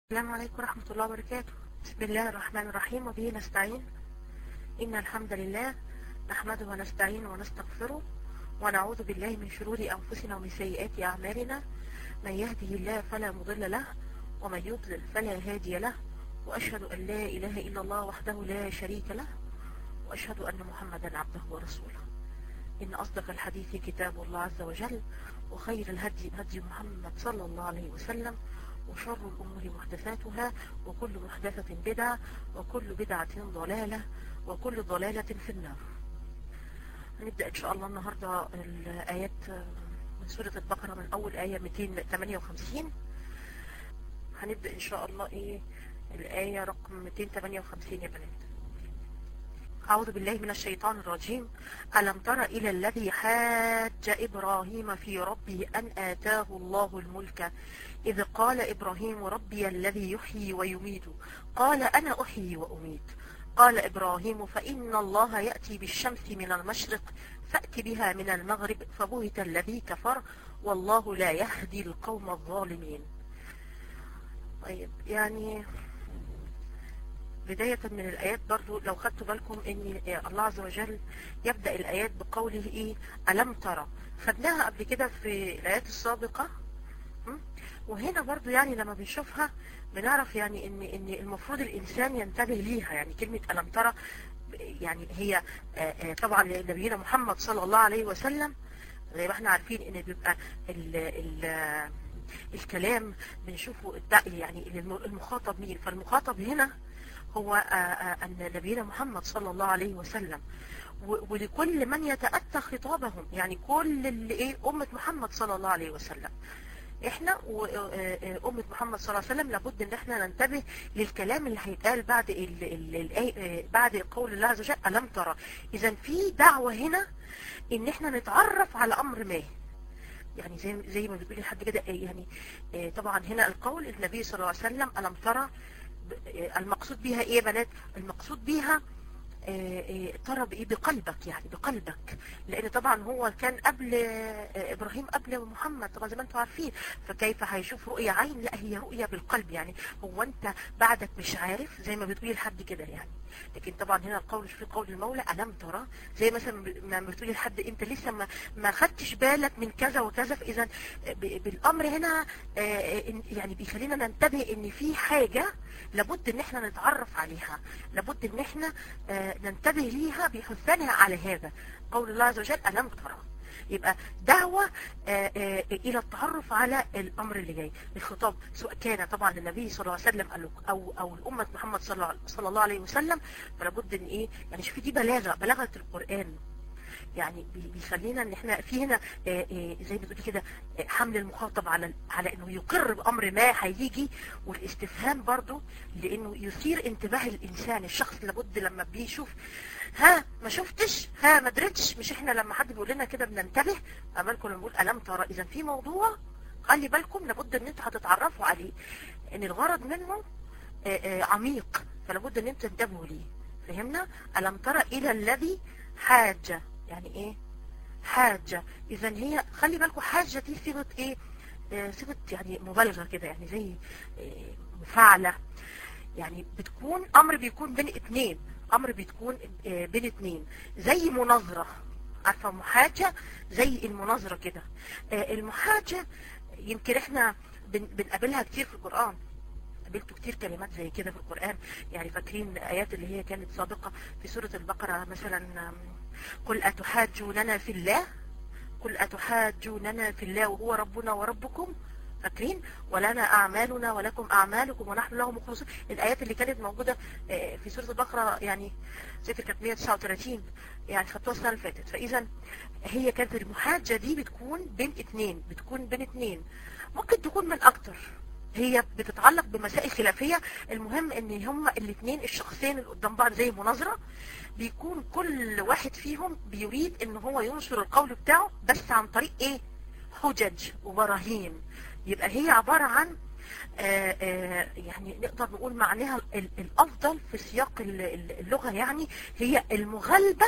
السلام عليكم ورحمة الله وبركاته بسم الله الرحمن الرحيم وبه نستعين إن الحمد لله نحمده ونستعينه ونستغفره ونعوذ بالله من شرور أنفسنا ومن سيئات أعمالنا من يهده الله فلا مضل له ومن يضلل فلا هادي له وأشهد أن لا إله إلا الله وحده لا شريك له وأشهد أن محمدا عبده ورسوله إن أصدق الحديث كتاب الله عز وجل وخير الهدي هدي محمد صلى الله عليه وسلم وشر الأمور محدثاتها وكل محدثة بدعة وكل بدعة ضلالة وكل ضلالة في النار هنبدأ إن شاء الله النهاردة الآيات من سورة البقرة من أول آية 258 هنبدأ إن شاء الله إيه الآية رقم 258 يا بنات أعوذ بالله من الشيطان الرجيم ألم تر إلى الذي حاج إبراهيم في ربه أن آتاه الله الملك إذ قال إبراهيم ربي الذي يحيي ويميت قال أنا أحيي وأميت قال إبراهيم فإن الله يأتي بالشمس من المشرق فأت بها من المغرب فبهت الذي كفر والله لا يهدي القوم الظالمين طيب يعني بداية من الآيات برضو لو خدتوا بالكم ان الله عز وجل يبدأ الآيات بقوله ايه ألم ترى خدناها قبل كده في الآيات السابقة وهنا برضو يعني لما بنشوفها بنعرف يعني ان ان المفروض الانسان ينتبه ليها يعني كلمة ألم ترى يعني هي طبعا نبينا محمد صلى الله عليه وسلم زي ما احنا عارفين ان بيبقى ال ال الكلام بنشوفه يعني المخاطب مين فالمخاطب هنا هو أن نبينا محمد صلى الله عليه وسلم ولكل من يتأتى خطابهم يعني كل اللي ايه أمة محمد صلى الله عليه وسلم احنا وأمة محمد صلى الله عليه وسلم لابد ان احنا ننتبه للكلام اللي هيتقال بعد ال ال بعد قول الله عز وجل ألم ترى اذا في دعوة هنا ان احنا نتعرف على امر ما يعني زي زي ما بتقولي لحد كده يعني طبعا هنا القول النبي صلى الله عليه وسلم ألم ترى المقصود بها ايه يا بنات المقصود بيها ترى بايه بقلبك يعني بقلبك لان طبعا هو كان قبل ابراهيم قبل محمد طبعا زي ما انتم عارفين فكيف هيشوف رؤية عين لا هي رؤية بالقلب يعني هو انت بعدك مش عارف زي ما بتقولي لحد كده يعني لكن طبعا هنا القول في قول المولى ألم ترى زي مثلا ما بتقولي لحد انت لسه ما, ما خدتش بالك من كذا وكذا فاذا بالامر هنا يعني بيخلينا ننتبه ان في حاجة لابد ان احنا نتعرف عليها لابد ان احنا ننتبه ليها بيحثنا على هذا قول الله عز وجل ألم ترى يبقى دعوة آآ آآ إلى التعرف على الأمر اللي جاي الخطاب سواء كان طبعا للنبي صلى الله عليه وسلم أو أو الأمة محمد صلى الله عليه وسلم فلابد إن إيه يعني شوفي دي بلاغة بلاغة القرآن يعني بيخلينا ان احنا في هنا زي ما بتقولي كده حمل المخاطب على على انه يقر بامر ما هيجي والاستفهام برضو لانه يثير انتباه الانسان الشخص لابد لما بيشوف ها ما شفتش ها ما درتش مش احنا لما حد بيقول لنا كده بننتبه امالكم لما بنقول الم ترى اذا في موضوع خلي بالكم لابد ان انتوا هتتعرفوا عليه ان الغرض منه عميق فلابد ان انتوا تنتبهوا ليه فهمنا الم ترى الى الذي حاجه يعني ايه حاجة اذا هي خلي بالكم حاجة دي صيغة ايه آه صيغة يعني مبالغة كده يعني زي آه مفاعلة يعني بتكون امر بيكون بين اتنين امر بيكون آه بين اتنين زي مناظرة عارفة محاجة زي المناظرة كده آه المحاجة يمكن احنا بن بنقابلها كتير في القرآن قابلتوا كتير كلمات زي كده في القرآن يعني فاكرين آيات اللي هي كانت سابقة في سورة البقرة مثلا قل أتحاجوننا في الله قل أتحاجوننا في الله وهو ربنا وربكم فاكرين ولنا أعمالنا ولكم أعمالكم ونحن له مخلصون الآيات اللي كانت موجودة في سورة البقرة يعني ذكر كانت 139 يعني خدتوها السنة اللي فاتت فإذا هي كانت المحاجة دي بتكون بين اتنين بتكون بين اتنين ممكن تكون من أكتر هي بتتعلق بمسائل خلافية المهم ان هما الاثنين الشخصين اللي قدام بعض زي مناظرة بيكون كل واحد فيهم بيريد ان هو ينشر القول بتاعه بس عن طريق ايه حجج وبراهين يبقى هي عبارة عن آآ آآ يعني نقدر نقول معناها الافضل في سياق اللغة يعني هي المغالبة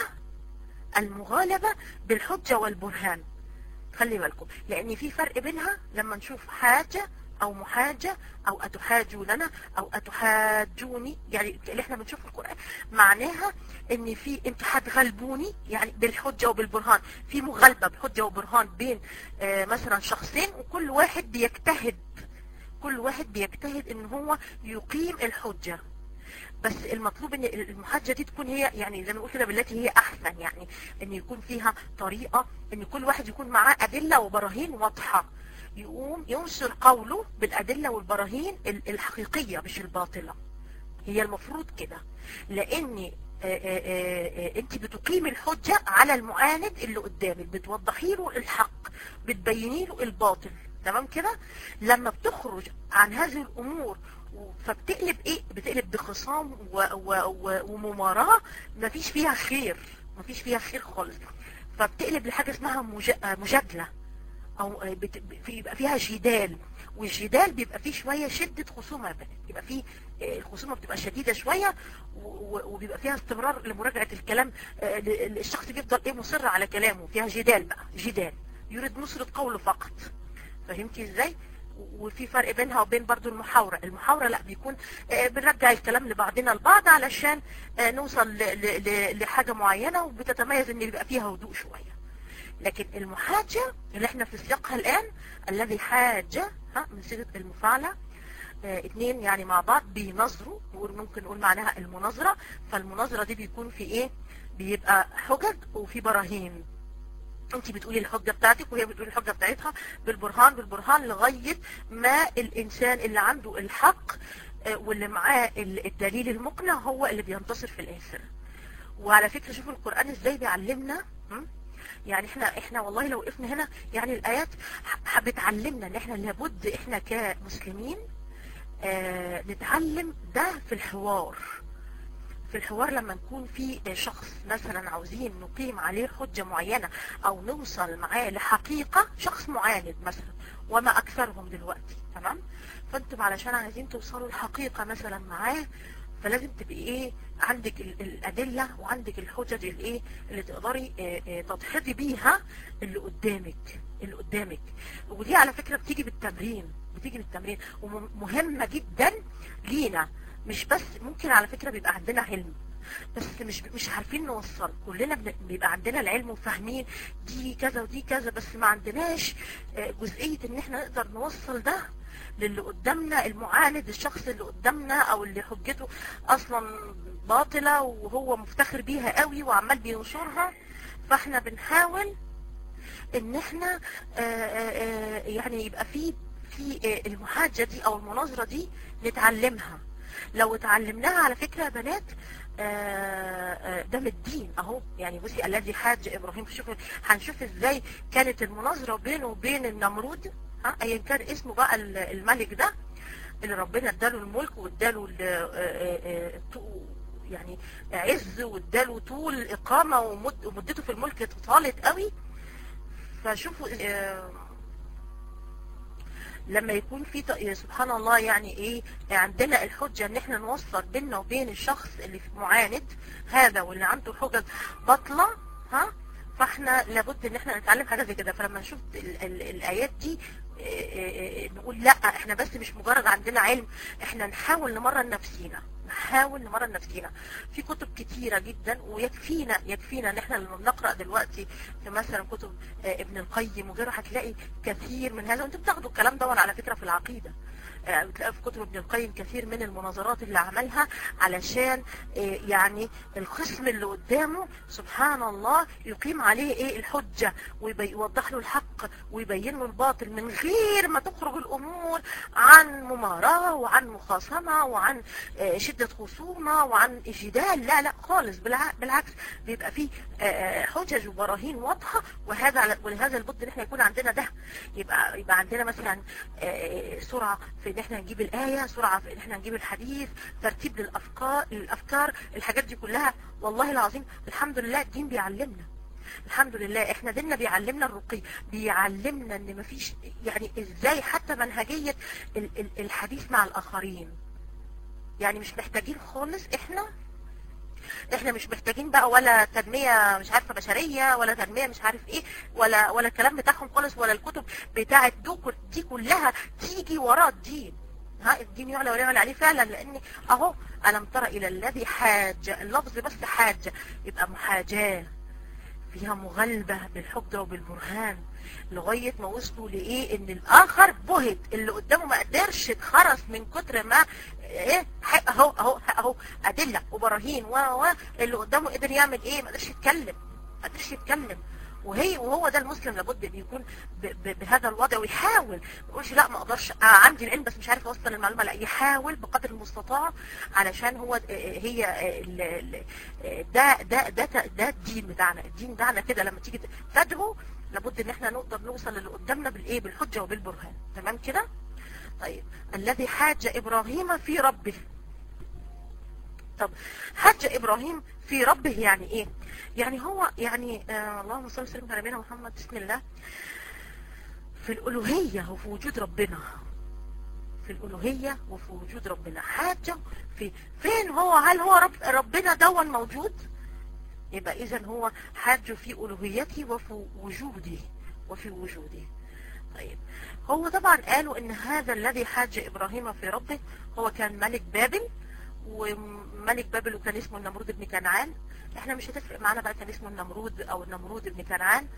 المغالبة بالحجة والبرهان خلي بالكم لان في فرق بينها لما نشوف حاجة او محاجة او اتحاجوننا او اتحاجوني يعني اللي احنا بنشوف في القرآن معناها ان في انت هتغلبوني يعني بالحجة وبالبرهان في مغالبة بحجة وبرهان بين آه مثلا شخصين وكل واحد بيجتهد كل واحد بيجتهد ان هو يقيم الحجة بس المطلوب ان المحاجة دي تكون هي يعني زي ما نقول كده بالتي هي احسن يعني ان يكون فيها طريقة ان كل واحد يكون معاه ادلة وبراهين واضحة يقوم ينشر قوله بالادلة والبراهين الحقيقية مش الباطلة هي المفروض كده لان انت بتقيم الحجة على المعاند اللي قدامك بتوضحي له الحق بتبيني له الباطل تمام كده لما بتخرج عن هذه الامور فبتقلب ايه بتقلب بخصام و و و ومماراة مفيش فيها خير مفيش فيها خير خالص فبتقلب لحاجة اسمها مجادلة او بيبقى فيها جدال والجدال بيبقى فيه شوية شدة خصومة بيبقى فيه الخصومة بتبقى شديدة شوية وبيبقى فيها استمرار لمراجعة الكلام الشخص بيفضل ايه مصر على كلامه فيها جدال بقى جدال يريد نصرة قوله فقط فهمتي ازاي وفي فرق بينها وبين برضو المحاورة المحاورة لا بيكون بنرجع الكلام لبعضنا البعض علشان نوصل لحاجة معينة وبتتميز ان بيبقى فيها هدوء شوية لكن المحاجة اللي احنا في سياقها الان الذي حاجة ها من صيغة المفاعلة اه اتنين يعني مع بعض بينظروا نقول ممكن نقول معناها المناظرة فالمناظرة دي بيكون في ايه بيبقى حجج وفي براهين انت بتقولي الحجة بتاعتك وهي بتقولي الحجة بتاعتها بالبرهان بالبرهان لغاية ما الانسان اللي عنده الحق اه واللي معاه الدليل المقنع هو اللي بينتصر في الاخر وعلى فكرة شوفوا القرآن ازاي بيعلمنا يعني احنا احنا والله لو وقفنا هنا يعني الايات بتعلمنا ان احنا لابد احنا كمسلمين اه نتعلم ده في الحوار في الحوار لما نكون في شخص مثلا عاوزين نقيم عليه حجة معينة او نوصل معاه لحقيقة شخص معاند مثلا وما اكثرهم دلوقتي تمام فانتم علشان عايزين توصلوا لحقيقة مثلا معاه فلازم تبقي ايه عندك الادلة وعندك الحجج الايه اللي تقدري اه اه تضحضي بيها اللي قدامك اللي قدامك ودي على فكرة بتيجي بالتمرين بتيجي بالتمرين ومهمة جدا لينا مش بس ممكن على فكرة بيبقى عندنا علم بس مش مش عارفين نوصل كلنا بيبقى عندنا العلم وفاهمين دي كذا ودي كذا بس ما عندناش جزئية ان احنا نقدر نوصل ده للي قدامنا المعاند الشخص اللي قدامنا او اللي حجته اصلا باطلة وهو مفتخر بيها قوي وعمال بينشرها فاحنا بنحاول ان احنا يعني يبقى في في المحاجة دي او المناظرة دي نتعلمها لو اتعلمناها على فكرة يا بنات ده من الدين اهو يعني بصي الذي حاج ابراهيم شوف هنشوف ازاي كانت المناظرة بينه وبين النمرود ها ايا كان اسمه بقى الملك ده اللي ربنا اداله الملك واداله يعني عز واداله طول الاقامة ومد ومدته في الملك طالت قوي فشوفوا لما يكون في سبحان الله يعني ايه عندنا الحجة ان احنا نوصل بيننا وبين الشخص اللي معاند هذا واللي عنده حجج بطلة ها فاحنا لابد ان احنا نتعلم حاجة زي كده فلما نشوف ال ال الايات دي نقول لا احنا بس مش مجرد عندنا علم احنا نحاول نمرن نفسينا نحاول نمرن نفسينا في كتب كتيرة جدا ويكفينا يكفينا ان احنا لما بنقرأ دلوقتي في مثلا كتب ابن القيم وغيره هتلاقي كثير من هذا وانتم بتاخدوا الكلام ده على فكرة في العقيدة بتلاقي في كتب ابن القيم كثير من المناظرات اللي عملها علشان يعني الخصم اللي قدامه سبحان الله يقيم عليه ايه الحجة ويوضح له الحق ويبين له الباطل من غير ما تخرج الامور عن مماراة وعن مخاصمة وعن شدة خصومة وعن جدال لا لا خالص بالعكس بيبقى فيه حجج وبراهين واضحة وهذا ولهذا البد ان احنا يكون عندنا ده يبقى يبقى عندنا مثلا سرعة في ان احنا نجيب الآية سرعة في ان احنا نجيب الحديث ترتيب للأفكار للأفكار الحاجات دي كلها والله العظيم الحمد لله الدين بيعلمنا الحمد لله احنا ديننا بيعلمنا الرقي بيعلمنا ان مفيش يعني ازاي حتى منهجية الحديث مع الآخرين يعني مش محتاجين خالص احنا احنا مش محتاجين بقى ولا تنمية مش عارفة بشرية ولا تنمية مش عارف ايه ولا ولا الكلام بتاعهم خالص ولا الكتب بتاعت دو دي كلها تيجي وراء الدين ها الدين يعلى ولا يعلى عليه فعلا لان اهو الم ترى الى الذي حاج اللفظ بس حاج يبقى محاجاه فيها مغالبة بالحجة وبالبرهان لغاية ما وصلوا لإيه إن الآخر بهت اللي قدامه ما قدرش اتخرس من كتر ما إيه ح- أهو أهو أهو أدلة وبراهين و و اللي قدامه قدر يعمل إيه ما قدرش يتكلم ما قدرش يتكلم وهي وهو ده المسلم لابد ان يكون ب ب بهذا الوضع ويحاول ما يقولش لا ما اقدرش آه عندي العلم بس مش عارف اوصل المعلومه لا يحاول بقدر المستطاع علشان هو آه، هي آه، ال- ال- آه، ده ده ده ده الدين بتاعنا الدين بتاعنا كده لما تيجي تدعو لابد ان احنا نقدر نوصل للي قدامنا بالايه بالحجه وبالبرهان تمام كده طيب الذي حاج ابراهيم في ربه طب حج ابراهيم في ربه يعني ايه يعني هو يعني آه اللهم صل وسلم على نبينا محمد بسم الله في الالوهيه وفي وجود ربنا في الالوهيه وفي وجود ربنا حاجه في فين هو هل هو رب ربنا دون موجود يبقى اذا هو حاج في الوهيته وفي وجوده وفي وجوده طيب هو طبعا قالوا ان هذا الذي حاج ابراهيم في ربه هو كان ملك بابل وملك بابل وكان اسمه النمرود بن كنعان احنا مش هتفرق معانا بقى كان اسمه النمرود او النمرود بن كنعان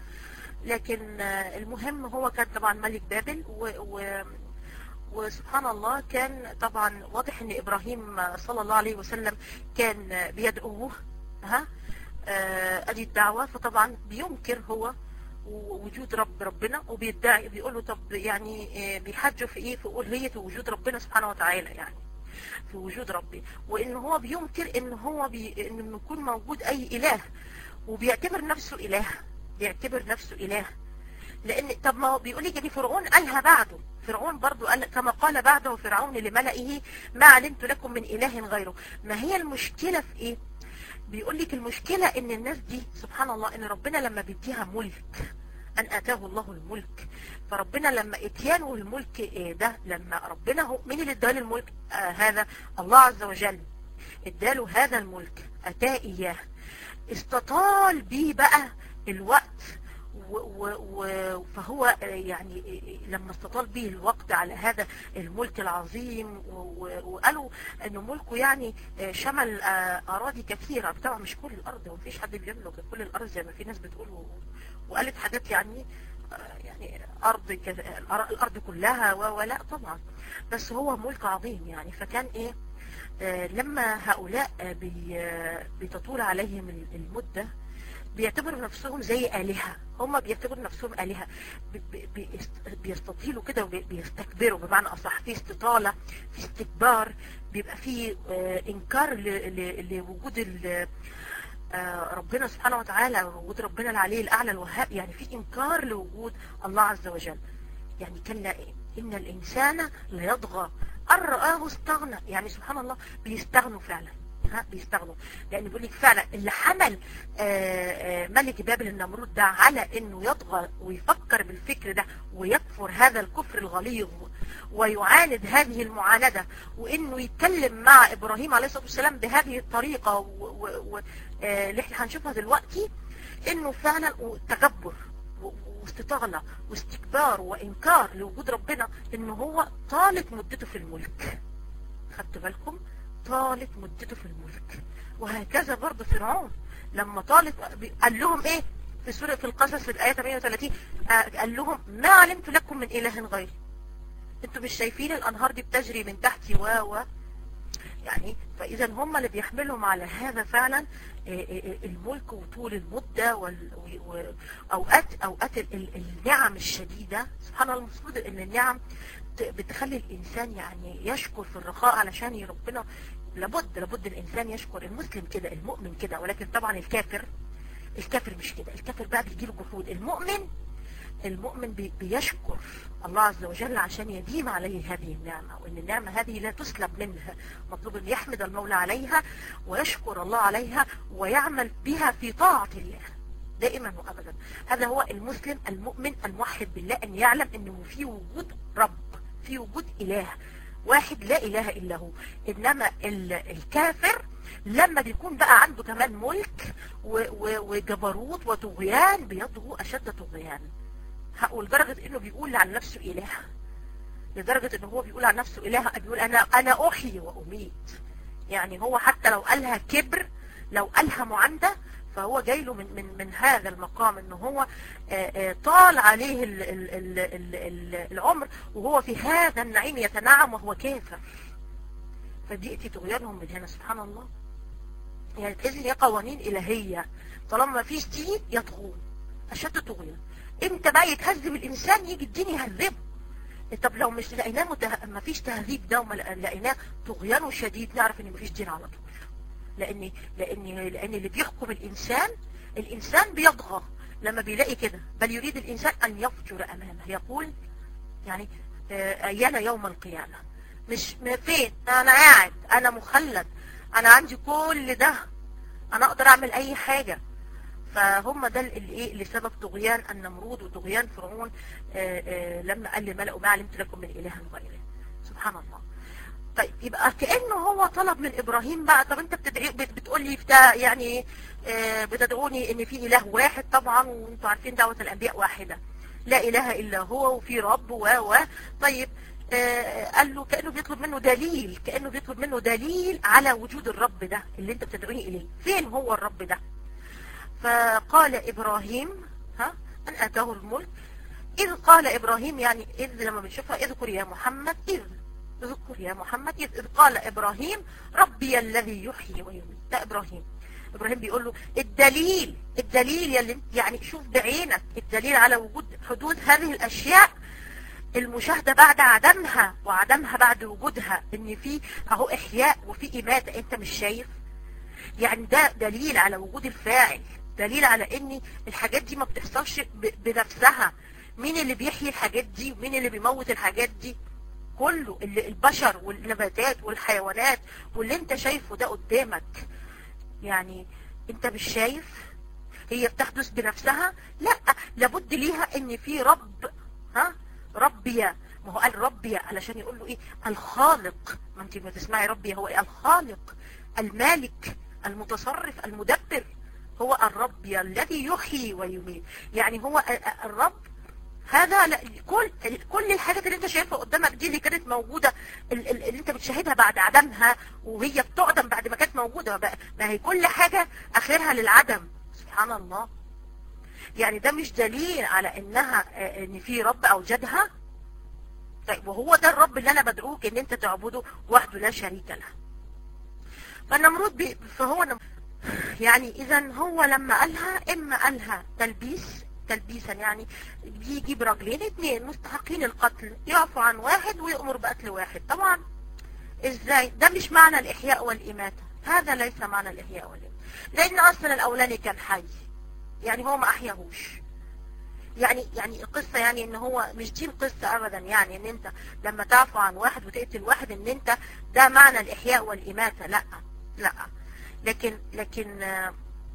لكن آه، المهم هو كان طبعا ملك بابل و, و وسبحان الله كان طبعا واضح ان ابراهيم صلى الله عليه وسلم كان بيدعوه ها آه، ادي الدعوة فطبعا بينكر هو وجود رب ربنا وبيدعي بيقول له طب يعني آه، بيحجوا في ايه في الوهية وجود ربنا سبحانه وتعالى يعني في وجود ربي وان هو بينكر ان هو بي ان يكون موجود اي اله وبيعتبر نفسه اله بيعتبر نفسه اله لان طب ما هو بيقول لك ان فرعون قالها بعده فرعون برضو قال كما قال بعده فرعون لملئه ما علمت لكم من اله غيره ما هي المشكلة في ايه بيقول لك المشكلة ان الناس دي سبحان الله ان ربنا لما بيديها ملك ان اتاه الله الملك فربنا لما اتيانه الملك إيه ده لما ربنا هو مين اللي اداله الملك آه هذا الله عز وجل اداله هذا الملك اتاه اياه استطال بيه بقى الوقت و و و فهو آه، يعني آه، لما استطال به الوقت على هذا الملك العظيم و- و- وقالوا ان ملكه يعني آه، شمل آه، اراضي كثيره طبعا مش كل الارض ومفيش حد بيملك كل الارض زي ما في ناس بتقول و- وقالت حاجات يعني آه، يعني ارض كذا- الأر- الارض كلها و- ولا طبعا بس هو ملك عظيم يعني فكان ايه آه، لما هؤلاء آه، بي- آه، بتطول عليهم ال- المده بيعتبروا نفسهم زي آلهة هم بيعتبروا نفسهم آلهة بي- بي- بيست- بيستطيلوا كده وبيستكبروا بمعنى أصح في استطالة في استكبار بيبقى في آه، إنكار ل- ل- لوجود ال- آه، ربنا سبحانه وتعالى وجود ربنا العلي الأعلى الوهاب يعني في إنكار لوجود الله عز وجل يعني كلا إن الإنسان ليطغى أن رآه استغنى يعني سبحان الله بيستغنوا فعلا ها بيستغنوا لان بيقول لك فعلا اللي حمل آه، آه، ملك بابل النمرود ده على انه يطغى ويفكر بالفكر ده ويكفر هذا الكفر الغليظ ويعاند هذه المعاندة وانه يتكلم مع ابراهيم عليه الصلاة والسلام بهذه الطريقة و- و- و- آه، اللي احنا هنشوفها دلوقتي انه فعلا تكبر و- واستطالة واستكبار وانكار لوجود ربنا انه هو طالت مدته في الملك خدتوا بالكم طالت مدته في الملك وهكذا برضه فرعون لما طالت قال لهم ايه في سورة في القصص في الآية 38 آه، قال لهم ما علمت لكم من إله غيري انتوا مش شايفين الأنهار دي بتجري من تحتي و و يعني فإذا هم اللي بيحملهم على هذا فعلا آه، آه، الملك وطول المدة وال- و- و- أوقات أوقات ال- ال- النعم الشديدة سبحان الله المفروض إن النعم ت- بتخلي الإنسان يعني يشكر في الرخاء علشان ربنا لابد لابد الإنسان يشكر المسلم كده المؤمن كده ولكن طبعا الكافر الكافر مش كده الكافر بقى بيجيله جحود المؤمن المؤمن بي- بيشكر الله عز وجل عشان يديم عليه هذه النعمة وان النعمة هذه لا تسلب منها مطلوب ان يحمد المولى عليها ويشكر الله عليها ويعمل بها في طاعة الله دائما وابدا هذا هو المسلم المؤمن الموحد بالله ان يعلم انه في وجود رب في وجود اله واحد لا اله الا هو انما ال- الكافر لما بيكون بقى عنده كمان ملك و- و- وجبروت وطغيان بيطغو اشد طغيان ها، ولدرجة انه بيقول عن نفسه اله لدرجة انه هو بيقول عن نفسه اله بيقول انا انا احيي واميت يعني هو حتى لو قالها كبر لو قالها معاندة فهو جاي له من من من هذا المقام ان هو آه، آه، طال عليه ال- ال- ال- ال- ال- العمر وهو في هذا النعيم يتنعم وهو كافر فدي طغيانهم من هنا سبحان الله يعني تحس ان هي قوانين الهيه طالما ما فيش دين يطغون اشد طغيان امتى بقى يتهذب الانسان يجي الدين يهذبه طب لو مش لقيناه مته... ما فيش تهذيب ده وما لقيناه طغيانه شديد نعرف ان ما فيش دين على طول لان لان لان اللي بيحكم الانسان الانسان بيطغى لما بيلاقي كده بل يريد الانسان ان يفجر امامه يقول يعني آه، ايانا يوم القيامه مش م- فين انا قاعد انا مخلد انا عندي كل ده انا اقدر اعمل اي حاجه فهم ده اللي ايه اللي سبب طغيان النمرود وطغيان فرعون آه، آه، لما قال لملأه ما علمت لكم من اله غيره سبحان الله طيب يبقى كأنه هو طلب من إبراهيم بقى طب أنت بتدعي بت- بتقول لي بتاع يعني آه، بتدعوني إن في إله واحد طبعا وأنتوا عارفين دعوة الأنبياء واحدة لا إله إلا هو وفي رب و و طيب آه، قال له كأنه بيطلب منه دليل كأنه بيطلب منه دليل على وجود الرب ده اللي أنت بتدعوني إليه فين هو الرب ده فقال إبراهيم ها أن أتاه الملك إذ قال إبراهيم يعني إذ لما بنشوفها اذكر يا محمد إذ اذكر يا محمد إذ, إذ قال إبراهيم ربي الذي يحيي ويميت ده إبراهيم إبراهيم بيقول له الدليل الدليل يلي يعني شوف بعينك الدليل على وجود حدود هذه الأشياء المشاهدة بعد عدمها وعدمها بعد وجودها ان في اهو احياء وفي اماتة انت مش شايف يعني ده دليل على وجود الفاعل دليل على ان الحاجات دي ما بتحصلش ب- بنفسها مين اللي بيحيي الحاجات دي ومين اللي بيموت الحاجات دي كله اللي البشر والنباتات والحيوانات واللي انت شايفه ده قدامك يعني انت مش شايف هي بتحدث بنفسها لا لابد ليها ان في رب ها ربي ما هو قال ربي علشان يقول له ايه الخالق ما انت ما تسمعي ربي هو ايه الخالق المالك المتصرف المدبر هو الرب الذي يحيي ويميت يعني هو ال- ال- الرب هذا لا- كل كل الحاجات اللي انت شايفها قدامك دي اللي كانت موجوده ال- ال- اللي انت بتشاهدها بعد عدمها وهي بتعدم بعد ما كانت موجوده ما بقى- ما هي كل حاجه اخرها للعدم سبحان الله يعني ده مش دليل على انها آه، ان في رب اوجدها طيب وهو ده الرب اللي انا بدعوك ان انت تعبده وحده لا شريك له فالنمرود بي فهو نم... يعني اذا هو لما قالها اما قالها تلبيس تلبيسا يعني بيجي برجلين اتنين مستحقين القتل يعفو عن واحد ويأمر بقتل واحد طبعا ازاي ده مش معنى الاحياء والاماتة هذا ليس معنى الاحياء والاماتة لان اصلا الاولاني كان حي يعني هو ما احياهوش يعني يعني القصة يعني ان هو مش دي القصة ابدا يعني ان انت لما تعفو عن واحد وتقتل واحد ان انت ده معنى الاحياء والاماتة لا لا لكن لكن آه،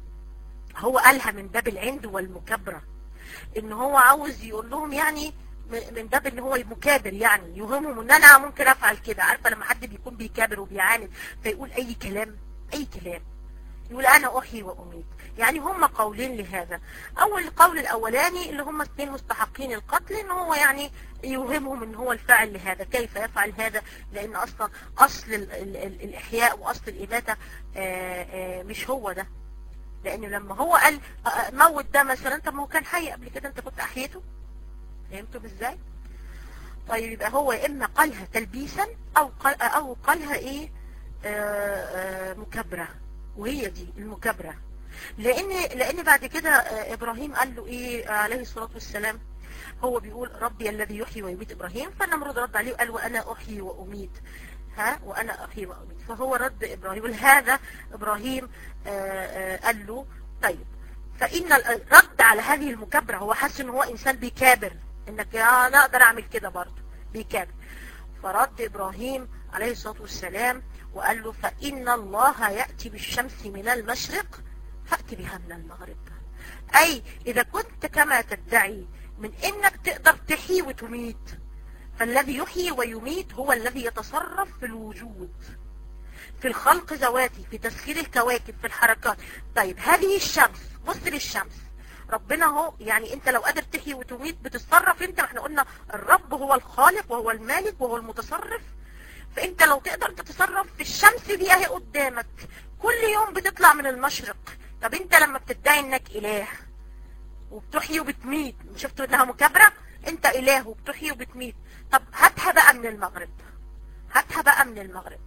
هو قالها من باب العند والمكابرة ان هو عاوز يقول لهم يعني م- من باب ان هو المكابر يعني يوهمهم ان انا ممكن افعل كده عارفه لما حد بيكون بيكابر وبيعاند فيقول اي كلام اي كلام يقول انا احيي واميت يعني هم قولين لهذا اول القول الاولاني اللي هم اثنين مستحقين القتل ان هو يعني يوهمهم ان هو الفاعل لهذا كيف يفعل هذا لان اصلا اصل ال ال ال الاحياء واصل الاماتة آه، آه، مش هو ده لان لما هو قال آه، آه، موت ده مثلا طب ما هو كان حي قبل كده انت كنت احييته فهمتوا ازاي طيب يبقى هو يا اما قالها تلبيسا او قال او قالها ايه آه، آه، مكابره وهي دي المكابره لان لان بعد كده آه، ابراهيم قال له ايه آه، عليه الصلاه والسلام هو بيقول ربي الذي يحيي ويميت ابراهيم فالنمرود رد عليه وقال وانا احيي واميت ها وانا احيي واميت فهو رد ابراهيم يقول هذا ابراهيم آه، آه، قال له طيب فان الرد على هذه المكابره هو حس ان هو انسان بيكابر انك يا انا اقدر اعمل كده برضه بيكابر فرد ابراهيم عليه الصلاه والسلام وقال له فان الله ياتي بالشمس من المشرق فات بها من المغرب اي اذا كنت كما تدعي من انك تقدر تحيي وتميت فالذي يحيي ويميت هو الذي يتصرف في الوجود في الخلق ذواتي في تسخير الكواكب في الحركات طيب هذه الشمس بص للشمس ربنا هو يعني انت لو قادر تحيي وتميت بتتصرف انت احنا قلنا الرب هو الخالق وهو المالك وهو المتصرف فانت لو تقدر تتصرف في الشمس دي اهي قدامك كل يوم بتطلع من المشرق طب انت لما بتدعي انك اله وبتحيي وبتميت شفتوا انها مكابرة انت اله وبتحيي وبتميت طب هاتها بقى من المغرب هاتها بقى من المغرب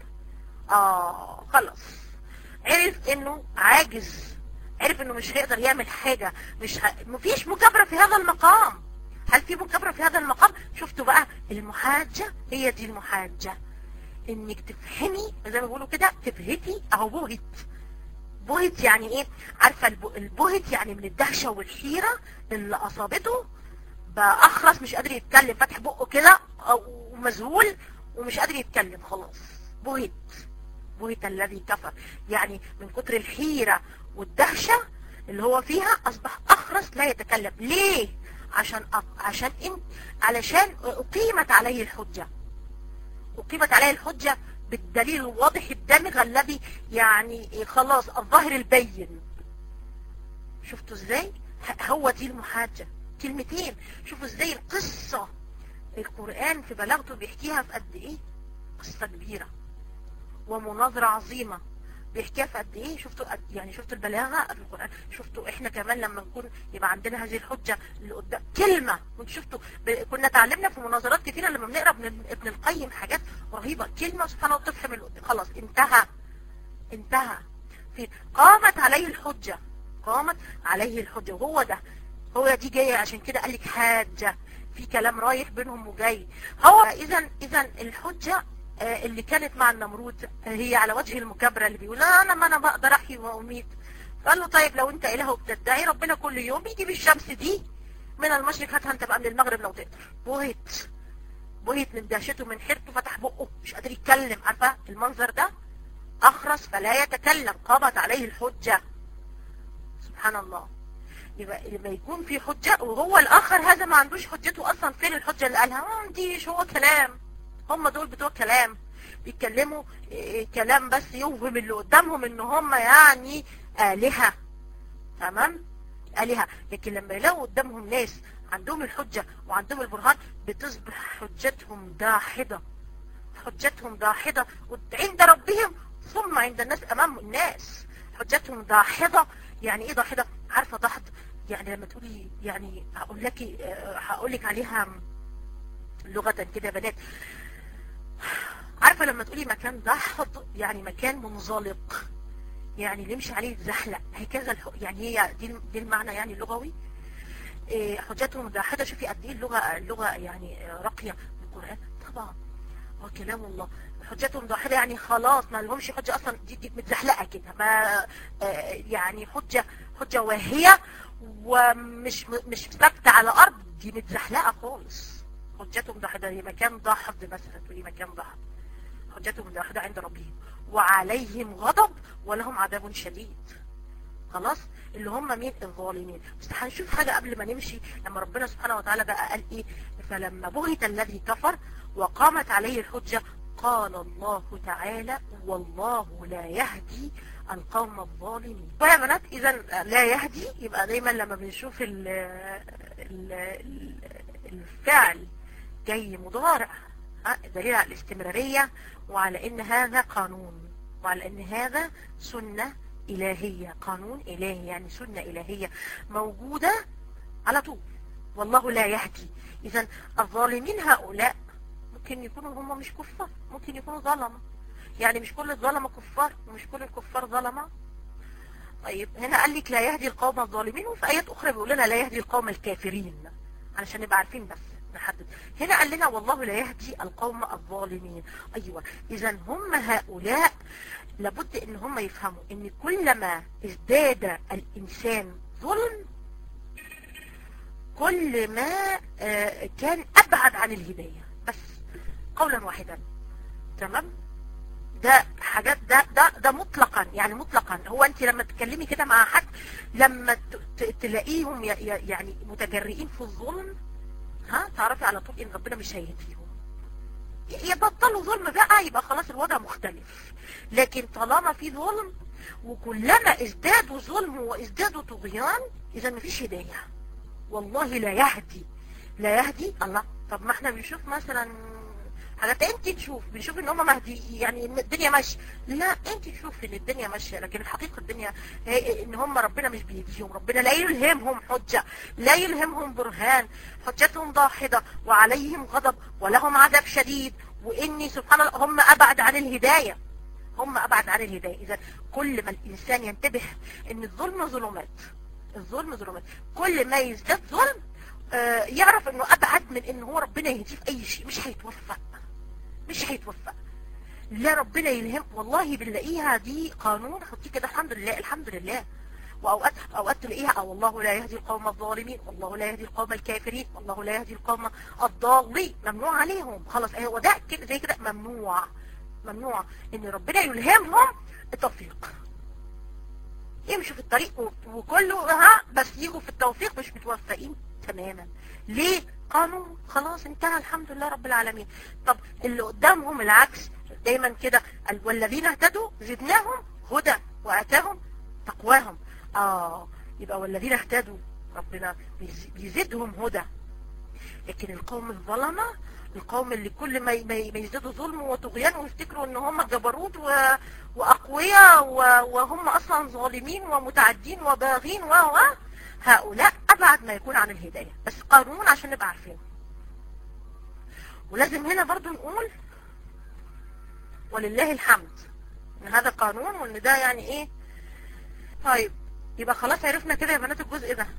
اه خلاص عرف انه عاجز عرف انه مش هيقدر يعمل حاجة مش ه... مفيش مكابرة في هذا المقام هل في مكابرة في هذا المقام شفتوا بقى المحاجة هي دي المحاجة انك تفهمي زي ما بيقولوا كده تبهتي اهو بهت بهت يعني ايه عارفة الب- البهت يعني من الدهشة والحيرة اللي اصابته بقى اخرس مش قادر يتكلم فاتح بقه كده أو مذهول ومش قادر يتكلم خلاص بهت بهت الذي كفر يعني من كتر الحيرة والدهشة اللي هو فيها اصبح اخرس لا يتكلم ليه عشان أ- عشان انت علشان اقيمت عليه الحجة اقيمت عليه الحجة بالدليل الواضح الدامغ الذي يعني خلاص الظاهر البين شفتوا ازاي ه- هو دي المحاجة كلمتين شوفوا ازاي القصة القرآن في بلاغته بيحكيها في قد ايه قصة كبيرة ومناظرة عظيمة بيحكيها في قد ايه شفتوا قد يعني شفتوا البلاغة في القرآن شفتوا احنا كمان لما نكون يبقى عندنا هذه الحجة اللي قدام كلمة كنت شفتوا ب... كنا اتعلمنا في مناظرات كثيرة لما بنقرا ابن ابن القيم حاجات رهيبة كلمة سبحان الله تفهم اللي قدام خلاص انتهى انتهى في قامت عليه الحجة قامت عليه الحجة وهو ده هو دي جاية عشان كده قال لك حاجة في كلام رايح بينهم وجاي هو اذا اذا الحجة آه، اللي كانت مع النمرود آه، هي على وجه المكابرة اللي بيقول لا انا ما انا بقدر احيي واميت فقال له طيب لو انت اله وبتدعي ربنا كل يوم يجيب الشمس دي من المشرق هاتها انت بقى من المغرب لو تقدر بهت بهت من دهشته من حيرته فتح بقه مش قادر يتكلم عارفه المنظر ده اخرس فلا يتكلم قامت عليه الحجة سبحان الله يبقى لما يكون في حجة وهو الاخر هذا ما عندوش حجته اصلا فين الحجة اللي قالها ما عنديش هو كلام هم دول بتوع كلام بيتكلموا إيه، كلام بس يوهم اللي قدامهم ان هم يعني آلهة تمام آلهة لكن لما يلاقوا قدامهم ناس عندهم الحجة وعندهم البرهان بتصبح حجتهم داحضة حجتهم داحضة عند ربهم ثم عند الناس امام الناس حجتهم داحضة يعني ايه داحضة عارفة ضحض يعني لما تقولي يعني هقول لك هقول لك عليها لغة كده يا بنات عارفة لما تقولي مكان دحض يعني مكان منزلق يعني اللي يمشي عليه يتزحلق هكذا الح... يعني هي دي دي المعنى يعني اللغوي إيه، حجتهم داحضة شوفي قد ايه اللغة اللغة يعني آه، راقية في القرآن طبعا هو كلام الله حجتهم داحضة يعني خلاص ما لهمش حجة اصلا دي, دي متزحلقة كده ما آه، يعني حجة حجة واهية ومش مش ثابتة على الارض دي متزحلقة خالص حجتهم داحضة هي مكان ضاحض مثلا تقولي مكان ضاحض حجتهم داحضة عند ربهم وعليهم غضب ولهم عذاب شديد خلاص اللي هم مين الظالمين بس هنشوف حاجة قبل ما نمشي لما ربنا سبحانه وتعالى بقى قال ايه فلما بهت الذي كفر وقامت عليه الحجة قال الله تعالى والله لا يهدي القوم الظالمين ويا بنات اذا لا يهدي يبقى دايما لما بنشوف ال ال ال الفعل جاي مضارع ها، دليل على الاستمرارية وعلى ان هذا قانون وعلى ان هذا سنة الهية قانون الهي يعني سنة الهية موجودة على طول والله لا يهدي اذا الظالمين هؤلاء ممكن يكونوا هم مش كفار ممكن يكونوا ظلمة يعني مش كل الظلمة كفار ومش كل الكفار ظلمة طيب هنا قال لك لا يهدي القوم الظالمين وفي آيات أخرى بيقول لنا لا يهدي القوم الكافرين علشان نبقى عارفين بس نحدد هنا قال لنا والله لا يهدي القوم الظالمين أيوة إذا هم هؤلاء لابد ان هم يفهموا ان كلما ازداد الانسان ظلم كل ما آه، كان ابعد عن الهداية بس قولا واحدا تمام ده حاجات ده ده ده مطلقا يعني مطلقا هو انت لما تتكلمي كده مع حد لما ت- ت- تلاقيهم ي- ي- يعني متجرئين في الظلم ها تعرفي على طول ان ربنا مش هيهديهم يبطلوا ظلم بقى يبقى خلاص الوضع مختلف لكن طالما في ظلم وكلما ازدادوا ظلم وازدادوا طغيان اذا مفيش هداية والله لا يهدي لا يهدي الله طب ما احنا بنشوف مثلا حاجات انت تشوف بنشوف ان هم مهدي يعني ان الدنيا ماشيه لا انت تشوف ان الدنيا ماشيه لكن الحقيقه الدنيا هي ان هم ربنا مش بيهديهم ربنا لا يلهمهم حجه لا يلهمهم برهان حجتهم ضاحضه وعليهم غضب ولهم عذاب شديد واني سبحان الله هم ابعد عن الهدايه هم ابعد عن الهدايه اذا كل ما الانسان ينتبه ان الظلم ظلمات الظلم ظلمات كل ما يزداد ظلم آه يعرف انه ابعد من ان هو ربنا يهديه في اي شيء مش هيتوفق مش هيتوفق لا ربنا يلهم والله بنلاقيها دي قانون حطيه كده الحمد لله الحمد لله واوقات اوقات تلاقيها او والله لا يهدي القوم الظالمين والله لا يهدي القوم الكافرين والله لا يهدي القوم الضالين ممنوع عليهم خلاص هو ده كده زي كده ممنوع ممنوع ان ربنا يلهمهم التوفيق يمشوا في الطريق وكله ها بس يجوا في التوفيق مش متوفقين تماما ليه قانون خلاص انتهى الحمد لله رب العالمين طب اللي قدامهم العكس دايما كده والذين اهتدوا زدناهم هدى واتاهم تقواهم اه يبقى والذين اهتدوا ربنا بيزيدهم هدى لكن القوم الظلمه القوم اللي كل ما ما يزدادوا ظلم وطغيان ويفتكروا ان هم جبروت واقوياء وهم اصلا ظالمين ومتعدين وباغين و هؤلاء ابعد ما يكون عن الهدايه بس قانون عشان نبقى عارفينه ولازم هنا برضو نقول ولله الحمد ان هذا قانون وان ده يعني ايه طيب يبقى خلاص عرفنا كده يا بنات الجزء ده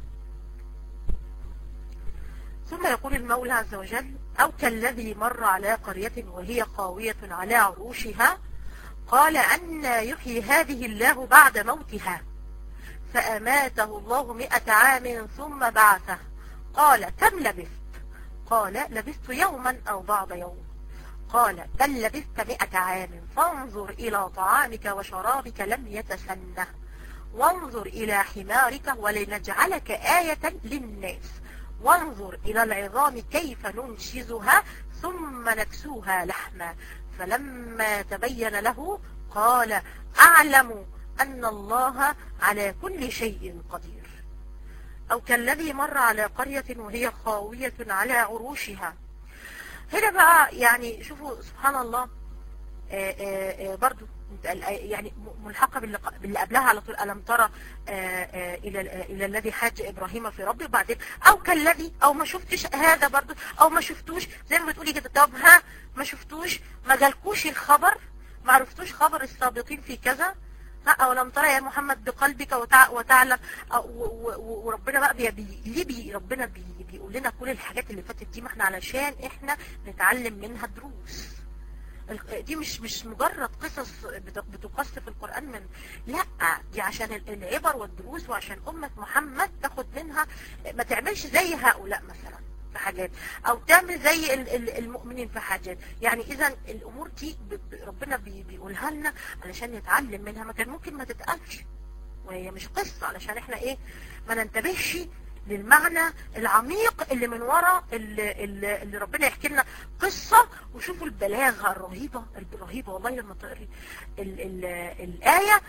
ثم يقول المولى عز وجل أو كالذي مر على قرية وهي خاوية على عروشها قال أن يحيي هذه الله بعد موتها فأماته الله مئة عام ثم بعثه قال كم لبثت قال لبثت يوما أو بعض يوم قال بل لبثت مئة عام فانظر إلى طعامك وشرابك لم يتسنه وانظر إلى حمارك ولنجعلك آية للناس وانظر إلى العظام كيف ننشزها ثم نكسوها لحما فلما تبين له قال أعلم أن الله على كل شيء قدير أو كالذي مر على قرية وهي خاوية على عروشها هنا بقى يعني شوفوا سبحان الله آآ آآ برضو يعني ملحقة باللي قبلها على طول ألم ترى إلى إلى الذي حاج إبراهيم في ربه وبعدين أو كالذي أو ما شفتش هذا برضو أو ما شفتوش زي ما بتقولي كده طب ها ما شفتوش ما جالكوش الخبر ما عرفتوش خبر السابقين في كذا أو لم ترى يا محمد بقلبك وتعلم وربنا بقى بي بي ليه بي ربنا بي بيقول لنا كل الحاجات اللي فاتت دي ما احنا علشان احنا نتعلم منها دروس دي مش مش مجرد قصص بتقص في القرآن من لا دي عشان العبر والدروس وعشان أمة محمد تاخد منها ما تعملش زي هؤلاء مثلا في حاجات او تعمل زي المؤمنين في حاجات يعني اذا الامور دي ربنا بيقولها لنا علشان نتعلم منها ما كان ممكن ما تتقالش وهي مش قصة علشان احنا ايه ما ننتبهش للمعنى العميق اللي من وراء اللي, اللي, اللي ربنا يحكي لنا قصة وشوفوا البلاغة الرهيبة الرهيبة والله لما تقري ال ال الآية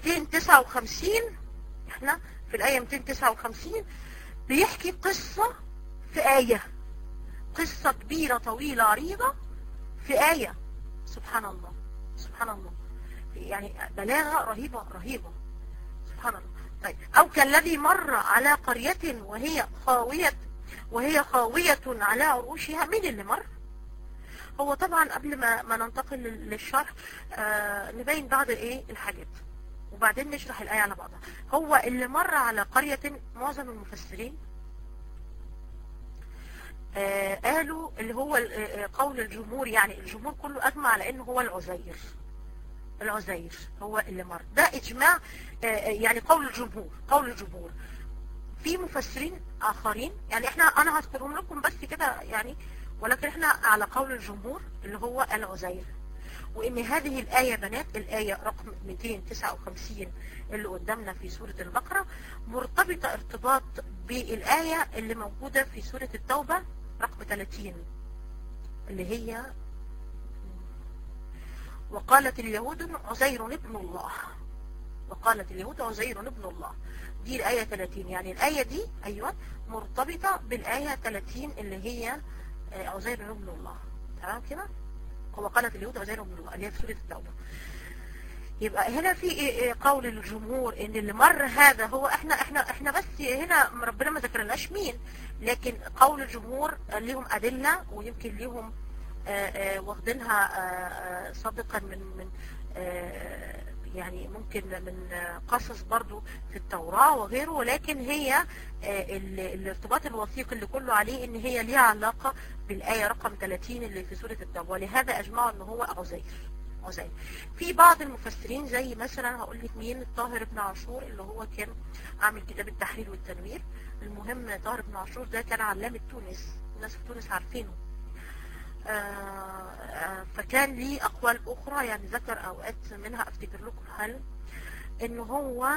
259 احنا في الآية 259 بيحكي قصة في آية قصة كبيرة طويلة عريضة في آية سبحان الله سبحان الله يعني بلاغة رهيبة رهيبة سبحان الله طيب أو كالذي مر على قرية وهي خاوية وهي خاوية على عروشها مين اللي مر هو طبعا قبل ما, ما ننتقل للشرح آه نبين بعض ايه الحاجات وبعدين نشرح الآية على بعضها هو اللي مر على قرية معظم المفسرين آه قالوا اللي هو قول الجمهور يعني الجمهور كله أجمع على انه هو العزير العزير هو اللي مر ده اجماع يعني قول الجمهور قول الجمهور في مفسرين اخرين يعني احنا انا هذكرهم لكم بس كده يعني ولكن احنا على قول الجمهور اللي هو العزير وان هذه الايه بنات الايه رقم 259 اللي قدامنا في سوره البقره مرتبطه ارتباط بالايه اللي موجوده في سوره التوبه رقم 30 اللي هي وقالت اليهود عزير ابن الله وقالت اليهود عزير ابن الله دي الآية 30 يعني الآية دي أيوة مرتبطة بالآية 30 اللي هي آه، عزير ابن الله تمام كده وقالت اليهود عزير ابن الله اللي هي في سورة التوبة يبقى هنا في إيه إيه قول الجمهور ان اللي مر هذا هو احنا احنا احنا بس هنا ربنا ما ذكرناش مين لكن قول الجمهور ليهم ادله ويمكن ليهم آه، آه، واخدينها آه، آه، سابقا من من آه، يعني ممكن من آه، قصص برضو في التوراة وغيره ولكن هي آه، ال- الارتباط الوثيق اللي كله عليه ان هي ليها علاقة بالآية رقم 30 اللي في سورة التوبة ولهذا اجمعوا ان هو عزير عزير في بعض المفسرين زي مثلا هقول لك مين الطاهر بن عاشور اللي هو كان عامل كتاب التحرير والتنوير المهم طاهر بن عاشور ده كان علامة تونس الناس في تونس عارفينه آه، آه، فكان ليه أقوال أخرى يعني ذكر أوقات منها أفتكر لكم هل إن هو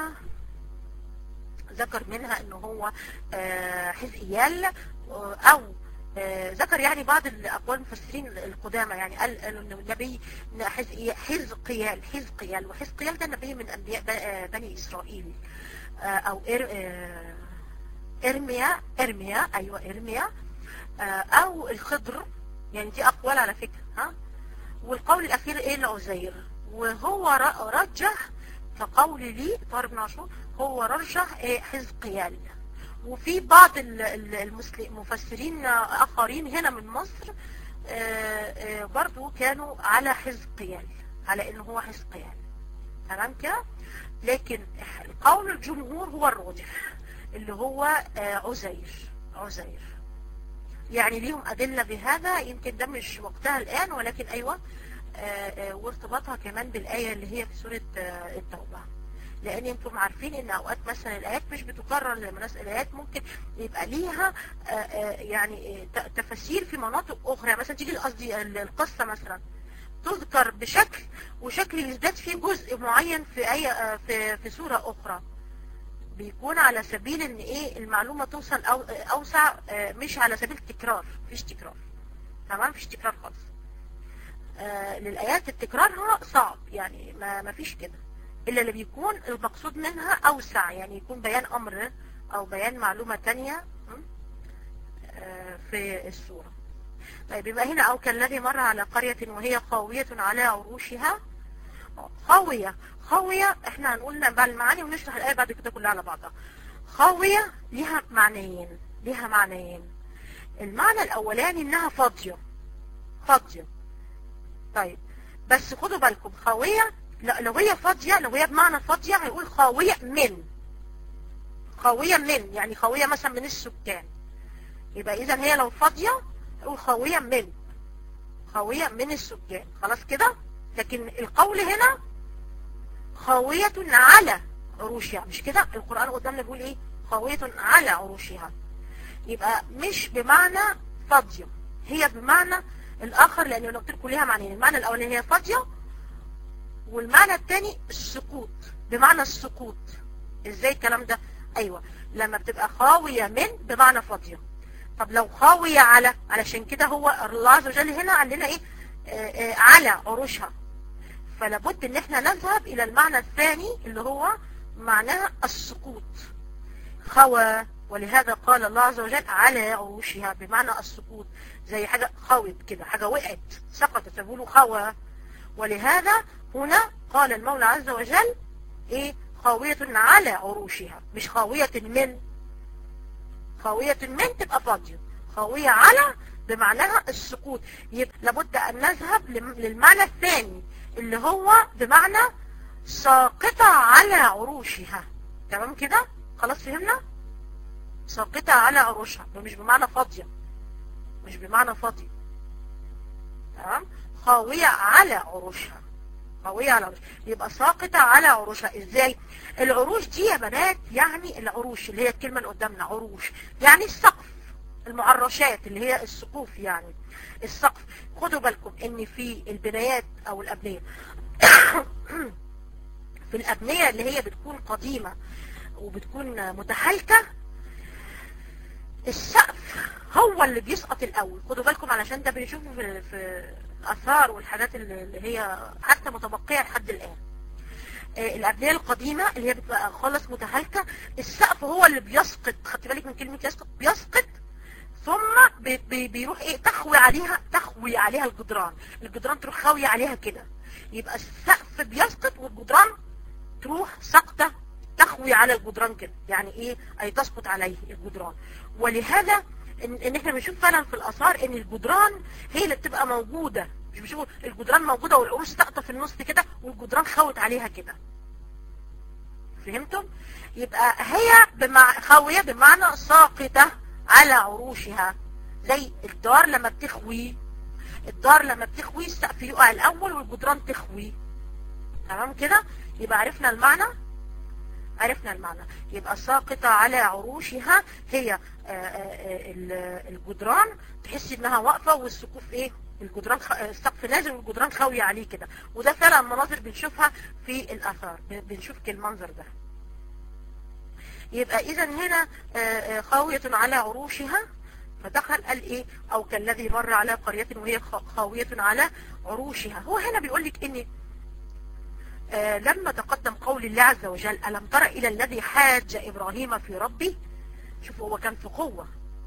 ذكر منها إن هو آه، حزقيال آه، أو آه، ذكر يعني بعض الأقوال المفسرين القدامى يعني قال قال إن النبي إن حزقي- حزقيال حزقيال وحزقيال ده نبي من أنبياء ب- آه، بني إسرائيل آه، أو إر آه، إرميا إرميا أيوة إرميا آه، أو الخضر يعني دي أقوال على فكرة ها والقول الأخير إيه لعزير وهو ر- رجح كقول لي طارق بن عاشور هو رجح إيه حزقيال وفي بعض ال- ال- المسل- المفسرين آخرين هنا من مصر آه، آه، برضو كانوا على حزقيال على إنه هو حزقيال تمام كده لكن قول الجمهور هو الراجح اللي هو آه، عزير عزير يعني ليهم أدلة بهذا يمكن ده مش وقتها الآن ولكن أيوة آه، آه، وارتباطها كمان بالآية اللي هي في سورة آه، التوبة لأن انتم عارفين ان اوقات مثلا الآيات مش بتكرر زي ما الناس الآيات ممكن يبقى ليها آه، آه، يعني آه، ت- تفاسير في مناطق أخرى يعني مثلا تيجي قصدي ال- القصة مثلا تذكر بشكل وشكل يزداد فيه جزء معين في أي آه، في في سورة أخرى بيكون على سبيل ان ايه المعلومة توصل أو اوسع آه، مش على سبيل التكرار مفيش تكرار تمام مفيش تكرار خالص آه، للآيات تكرارها صعب يعني ما ما فيش كده إلا اللي بيكون المقصود منها أوسع يعني يكون بيان أمر أو بيان معلومة تانية م? آه، في السورة طيب يبقى هنا أو كالذي مر على قرية وهي خاوية على عروشها خاوية خاوية احنا هنقول بقى المعاني ونشرح الآية بعد كده كلها على بعضها خاوية ليها معنيين ليها معنيين المعنى الأولاني إنها فاضية فاضية طيب بس خدوا بالكم خاوية لا لو هي فاضية لو هي بمعنى فاضية هيقول خاوية من خاوية من يعني خاوية مثلا من السكان يبقى إذا هي لو فاضية هيقول خاوية من خاوية من السكان خلاص كده لكن القول هنا خاوية على عروشها مش كده القرآن قدامنا بيقول ايه خاوية على عروشها يبقى مش بمعنى فاضية هي بمعنى الآخر لأن لو قلت لكم ليها معنيين المعنى الأولاني هي فاضية والمعنى الثاني السقوط بمعنى السقوط ازاي الكلام ده ايوه لما بتبقى خاوية من بمعنى فاضية طب لو خاوية على علشان كده هو الله عز وجل هنا قال لنا ايه آه آه على عروشها فلابد ان احنا نذهب الى المعنى الثاني اللي هو معناها السقوط خوى ولهذا قال الله عز وجل على عروشها بمعنى السقوط زي حاجة خوت كده حاجة وقعت سقطت فبيقولوا خوى ولهذا هنا قال المولى عز وجل ايه خاوية على عروشها مش خاوية من خاوية من تبقى فاضية خاوية على بمعناها السقوط يبقى لابد ان نذهب لم- للمعنى الثاني اللي هو بمعنى ساقطة على عروشها تمام كده خلاص فهمنا ساقطة على عروشها مش بمعنى فاضية مش بمعنى فاضية تمام خاوية على عروشها خاوية على عروشها يبقى ساقطة على عروشها ازاي العروش دي يا بنات يعني العروش اللي هي الكلمة اللي قدامنا عروش يعني السقف المعرشات اللي هي السقوف يعني السقف خدوا بالكم ان في البنايات او الابنية في الابنية اللي هي بتكون قديمة وبتكون متحالكة السقف هو اللي بيسقط الاول خدوا بالكم علشان ده بنشوفه في, في الاثار والحاجات اللي اللي هي حتى متبقيه لحد الان آه، الابنيه القديمه اللي هي بتبقى خالص متهالكه السقف هو اللي بيسقط خدت بالك من كلمه يسقط بيسقط ثم بي بي بيروح ايه تخوي عليها تخوي عليها الجدران الجدران تروح خاويه عليها كده يبقى السقف بيسقط والجدران تروح سقطه تخوي على الجدران كده يعني ايه اي تسقط عليه الجدران ولهذا ان, إن احنا بنشوف فعلا في الاثار ان الجدران هي اللي بتبقى موجوده مش بنشوف الجدران موجوده والعروش ساقطه في النص كده والجدران خوت عليها كده فهمتم يبقى هي بمع... خاويه بمعنى ساقطه على عروشها زي الدار لما بتخوي الدار لما بتخوي السقف يقع الاول والجدران تخوي تمام كده يبقى عرفنا المعنى عرفنا المعنى يبقى ساقطة على عروشها هي آه، آه، آه، ال- الجدران تحس انها واقفة والسقوف ايه الجدران خ... السقف نازل والجدران خاوية عليه كده وده فعلا مناظر بنشوفها في الاثار ب- بنشوف كده المنظر ده يبقى اذا هنا آه، آه، خاوية على عروشها فدخل قال ايه او كالذي مر على قرية وهي خ- خاوية على عروشها هو هنا بيقول لك ان آه، لما تقدم قول الله عز وجل ألم تر إلى الذي حاج إبراهيم في ربه شوف هو كان في قوة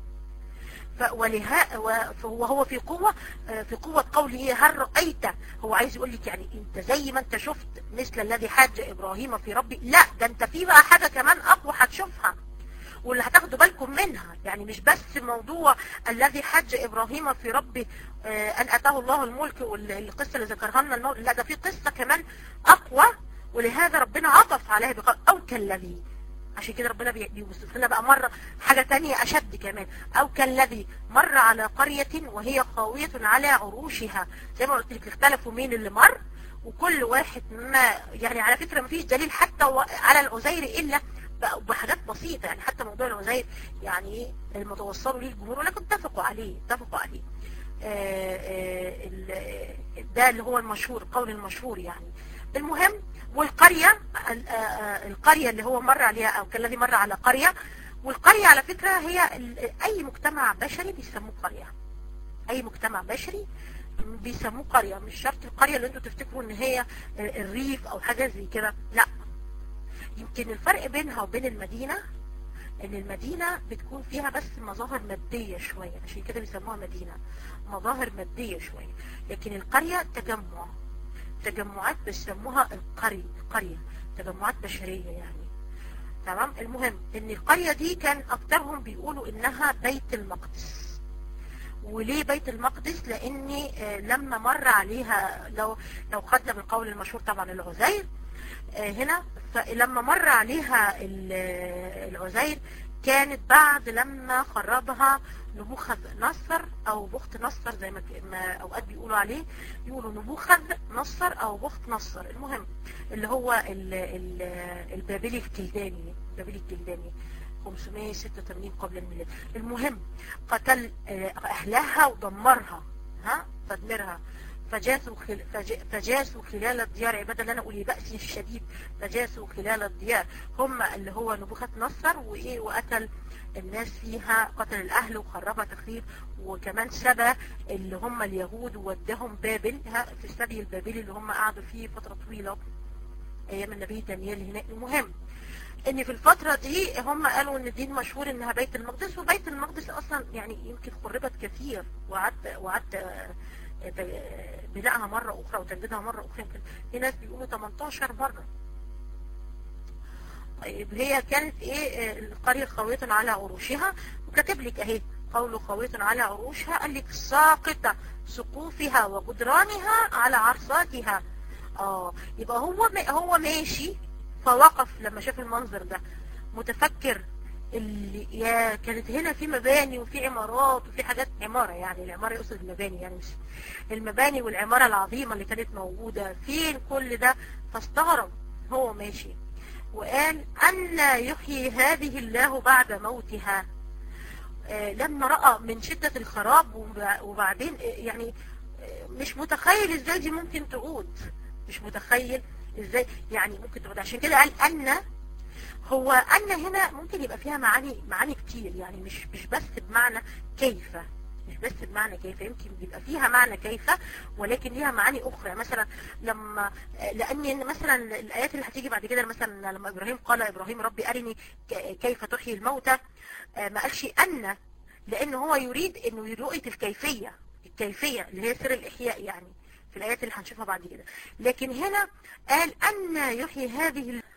ف- ولها و- فهو هو في قوة آه، في قوة قوله هل رأيت هو عايز يقول لك يعني انت زي ما انت شفت مثل الذي حاج إبراهيم في ربه لا ده انت في بقى حاجة كمان أقوى هتشوفها واللي هتاخدوا بالكم منها يعني مش بس موضوع الذي حج إبراهيم في ربه آه، أن أتاه الله الملك والقصة اللي ذكرها لنا النور لا ده في قصة كمان أقوى ولهذا ربنا عطف عليها بقول أو كالذي عشان كده ربنا بي- بيوصف لنا بقى مرة حاجة تانية أشد كمان أو كالذي مر على قرية وهي خاوية على عروشها زي ما قلت لك اختلفوا مين اللي مر وكل واحد ما يعني على فكرة مفيش دليل حتى و- على العزير إلا ب- بحاجات بسيطة يعني حتى موضوع العزير يعني ايه المتوصلوا ليه الجمهور ولكن اتفقوا عليه اتفقوا عليه آه، آه، ال- ده اللي هو المشهور القول المشهور يعني المهم والقرية ال- آه، آه، القرية اللي هو مر عليها او كالذي مر على قرية والقرية على فكرة هي ال- اي مجتمع بشري بيسموه قرية اي مجتمع بشري بيسموه قرية مش شرط القرية اللي انتوا تفتكروا ان هي الريف او حاجة زي كده لا يمكن الفرق بينها وبين المدينة ان المدينة بتكون فيها بس مظاهر مادية شوية عشان كده بيسموها مدينة مظاهر مادية شوية لكن القرية تجمع تجمعات بيسموها القرية قرية تجمعات بشرية يعني تمام المهم ان القرية دي كان اكترهم بيقولوا انها بيت المقدس وليه بيت المقدس لان آه، لما مر عليها لو لو خدنا بالقول المشهور طبعا العزير آه، هنا فلما مر عليها ال- العزير كانت بعد لما خربها نبوخذ نصر او بخت نصر زي ما ك- ما اوقات بيقولوا عليه يقولوا نبوخذ نصر او بخت نصر المهم اللي هو ال- ال- البابلي الكلداني البابلي الكلداني 586 قبل الميلاد المهم قتل آه، اهلها ودمرها ها تدميرها فجاسوا خل... فج... فجاسوا خلال الديار عبادة لنا أولي بأس شديد فجاسوا خلال الديار هم اللي هو نبوخذ نصر وإيه وقتل الناس فيها قتل الأهل وخربها تخريب وكمان سبى اللي هم اليهود وودهم بابل ها في السبي البابلي اللي هم قعدوا فيه فترة طويلة أيام النبي دانيال هناك المهم ان في الفترة دي هم قالوا ان الدين مشهور انها بيت المقدس وبيت المقدس اصلا يعني يمكن خربت كثير وعد وعد آه، آه، بنائها مرة اخرى وتجديدها مرة اخرى يمكن في ناس بيقولوا 18 مرة طيب هي كانت ايه آه، القرية خاوية على عروشها وكاتب لك اهي قوله خاوية على عروشها قال لك ساقطة سقوفها وجدرانها على عرصاتها اه يبقى هو هو ماشي فوقف لما شاف المنظر ده متفكر اللي يا كانت هنا في مباني وفي عمارات وفي حاجات عمارة يعني العمارة يقصد المباني يعني مش المباني والعمارة العظيمة اللي كانت موجودة فين كل ده فاستغرب هو ماشي وقال أن يحيي هذه الله بعد موتها آه، لما رأى من شدة الخراب وب- وبعدين آه، يعني آه، مش متخيل ازاي دي ممكن تعود مش متخيل ازاي يعني ممكن تعود عشان كده قال أن هو ان هنا ممكن يبقى فيها معاني معاني كتير يعني مش مش بس بمعنى كيف مش بس بمعنى كيف يمكن بيبقى فيها معنى كيف ولكن ليها معاني اخرى مثلا لما لان مثلا الايات اللي هتيجي بعد كده مثلا لما ابراهيم قال ابراهيم ربي ارني ك- كيف تحيي الموتى آه، ما قالش ان لان هو يريد انه رؤيه الكيفيه الكيفيه اللي هي سر الاحياء يعني في الايات اللي هنشوفها بعد كده لكن هنا قال ان يحيي هذه ال-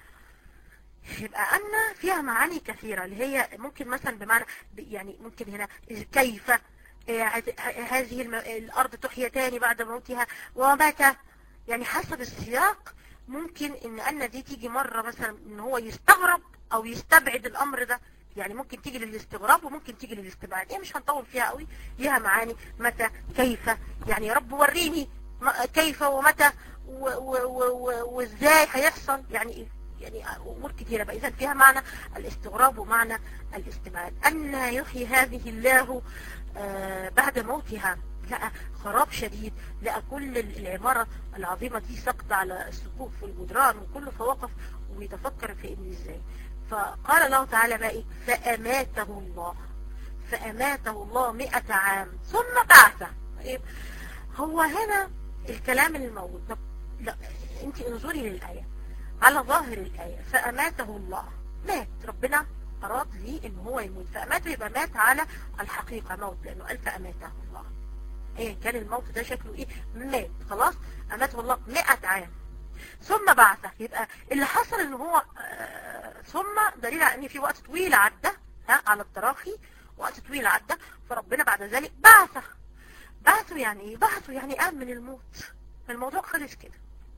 يبقى أن فيها معاني كثيرة اللي هي ممكن مثلا بمعنى يعني ممكن هنا كيف آه، هذ- هذه الم- الأرض تحيا تاني بعد موتها ومتى يعني حسب السياق ممكن ان أن دي تيجي مرة مثلا ان هو يستغرب او يستبعد الامر ده يعني ممكن تيجي للاستغراب وممكن تيجي للاستبعاد يعني مش هنطول فيها قوي ليها معاني متى كيف يعني يا رب وريني م- كيف ومتى و- و- و- و- وازاي هيحصل يعني إيه؟ يعني امور كثيره بقى اذا فيها معنى الاستغراب ومعنى الاستبعاد ان يحيي هذه الله آه، بعد موتها لقى خراب شديد لقى كل العمارة العظيمة دي سقط على السقوف والجدران وكله فوقف ويتفكر في ان ازاي فقال الله تعالى بقى ايه فأماته الله فأماته الله مئة عام ثم بعثه طيب هو هنا الكلام الموجود طب لا انت انظري للآية على ظاهر الآية فأماته الله مات ربنا أراد لي إن هو يموت فأماته يبقى مات على الحقيقة موت لأنه قال فأماته الله إيه كان الموت ده شكله إيه مات خلاص أماته الله 100 عام ثم بعثه يبقى اللي حصل إن هو آه ثم دليل على إن في وقت طويل عدى ها على التراخي وقت طويل عدى فربنا بعد ذلك بعثه بعثه يعني إيه بعثه يعني قام من الموت الموضوع خلص كده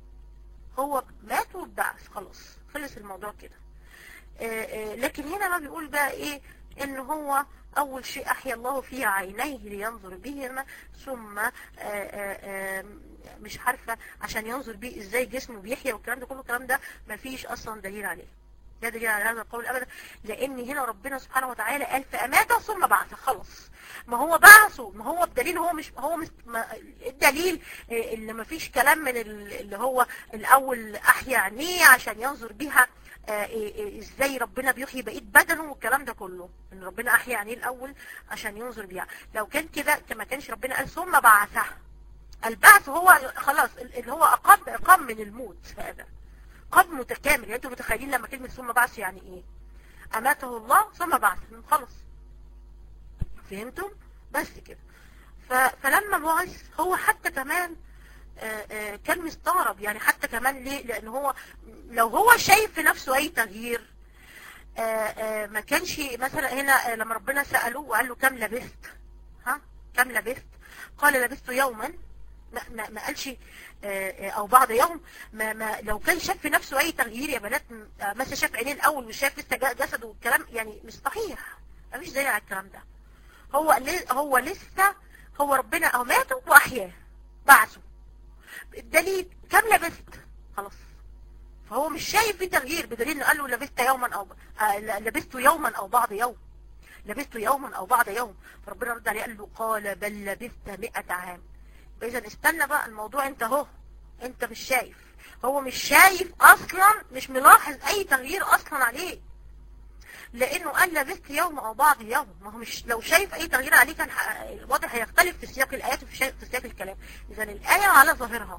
هو مات واتبعث خلاص خلص الموضوع كده آه، آه، لكن هنا ما بيقول بقى ايه ان هو اول شيء احيا الله فيه عينيه لينظر بهما ثم آه، آه، آه، مش عارفة عشان ينظر بيه ازاي جسمه بيحيا والكلام ده كله الكلام ده ما فيش اصلا دليل عليه لا دليل على هذا القول ابدا لان هنا ربنا سبحانه وتعالى قال فاماته ثم بعثه خلص ما هو بعثه ما هو بدليل هو مش هو مش ما الدليل آه، اللي ما فيش كلام من ال- اللي هو الاول احيا عينيه عشان ينظر بيها آه، إيه- إيه ازاي ربنا بيحيي بقيه بدنه والكلام ده كله ان ربنا احيا عينيه الاول عشان ينظر بيها لو كان كده ما كانش ربنا قال ثم بعثه البعث هو خلاص اللي هو اقام اقام من الموت هذا قام متكامل يعني انتوا متخيلين لما كلمه ثم بعث يعني ايه اماته الله ثم بعث خلاص فهمتم بس كده ف- فلما بعث هو حتى كمان آه، آه، كان مستغرب يعني حتى كمان ليه لان هو لو هو شايف في نفسه اي تغيير آه، آه، ما كانش مثلا هنا آه، لما ربنا سأله وقال له كم لبثت ها كم لبثت قال لبثت يوما ما, ما, ما قالش آه، آه، او بعض يوم ما, ما لو كان شاف في نفسه اي تغيير يا بنات آه، مثلا شاف عينيه الاول وشاف لسه جا- جسده والكلام يعني مش صحيح مفيش دليل على الكلام ده هو ل- هو لسه هو ربنا اماته واحياه بعثه الدليل كم لبست خلاص فهو مش شايف في تغيير بدليل انه قال له لبست يوما او آه لبست يوما او بعض يوم لبست يوما او بعض يوم فربنا رد عليه قال له قال بل لبست 100 عام اذا استنى بقى الموضوع انت اهو انت مش شايف هو مش شايف اصلا مش ملاحظ اي تغيير اصلا عليه لانه قال لبثت يوم او بعض يوم ما هو مش لو شايف اي تغيير عليه كان ح- الوضع هيختلف في سياق الايات وفي شا- في سياق الكلام اذا الايه على ظاهرها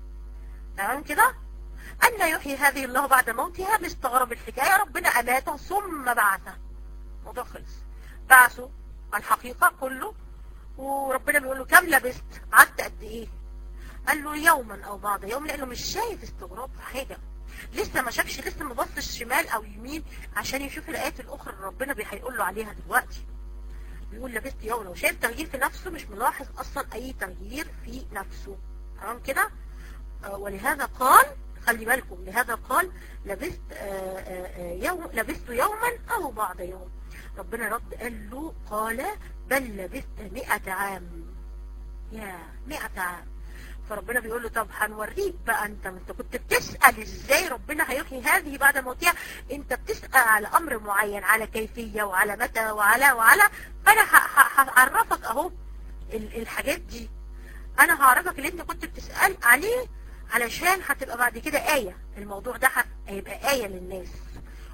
تمام كده أن يحيي هذه الله بعد موتها مستغرب الحكاية ربنا أماته ثم بعثه الموضوع خلص بعثه الحقيقة كله وربنا بيقول له كم لبست عدت قد ايه قال له يوما او بعض يوم لانه مش شايف استغراب في حاجة لسه ما شافش لسه ما بصش شمال او يمين عشان يشوف الايات الاخرى اللي ربنا بي- هيقول له عليها دلوقتي بيقول لبست يوم لو شايف تغيير في نفسه مش ملاحظ اصلا اي تغيير في نفسه تمام كده آه، ولهذا قال خلي بالكم لهذا قال لبست آه، آه، آه، يوم لبست يوما او بعض يوم ربنا رد قال له قال بل لبست مئة عام يا مئة عام فربنا بيقول له طب هنوريك بقى انت انت كنت بتسأل ازاي ربنا هيحيي هذه بعد موتها انت بتسأل على امر معين على كيفية وعلى متى وعلى وعلى فانا ه- ه- هعرفك اهو ال- الحاجات دي انا هعرفك اللي انت كنت بتسأل عليه علشان هتبقى بعد كده آية الموضوع ده ه- هيبقى آية للناس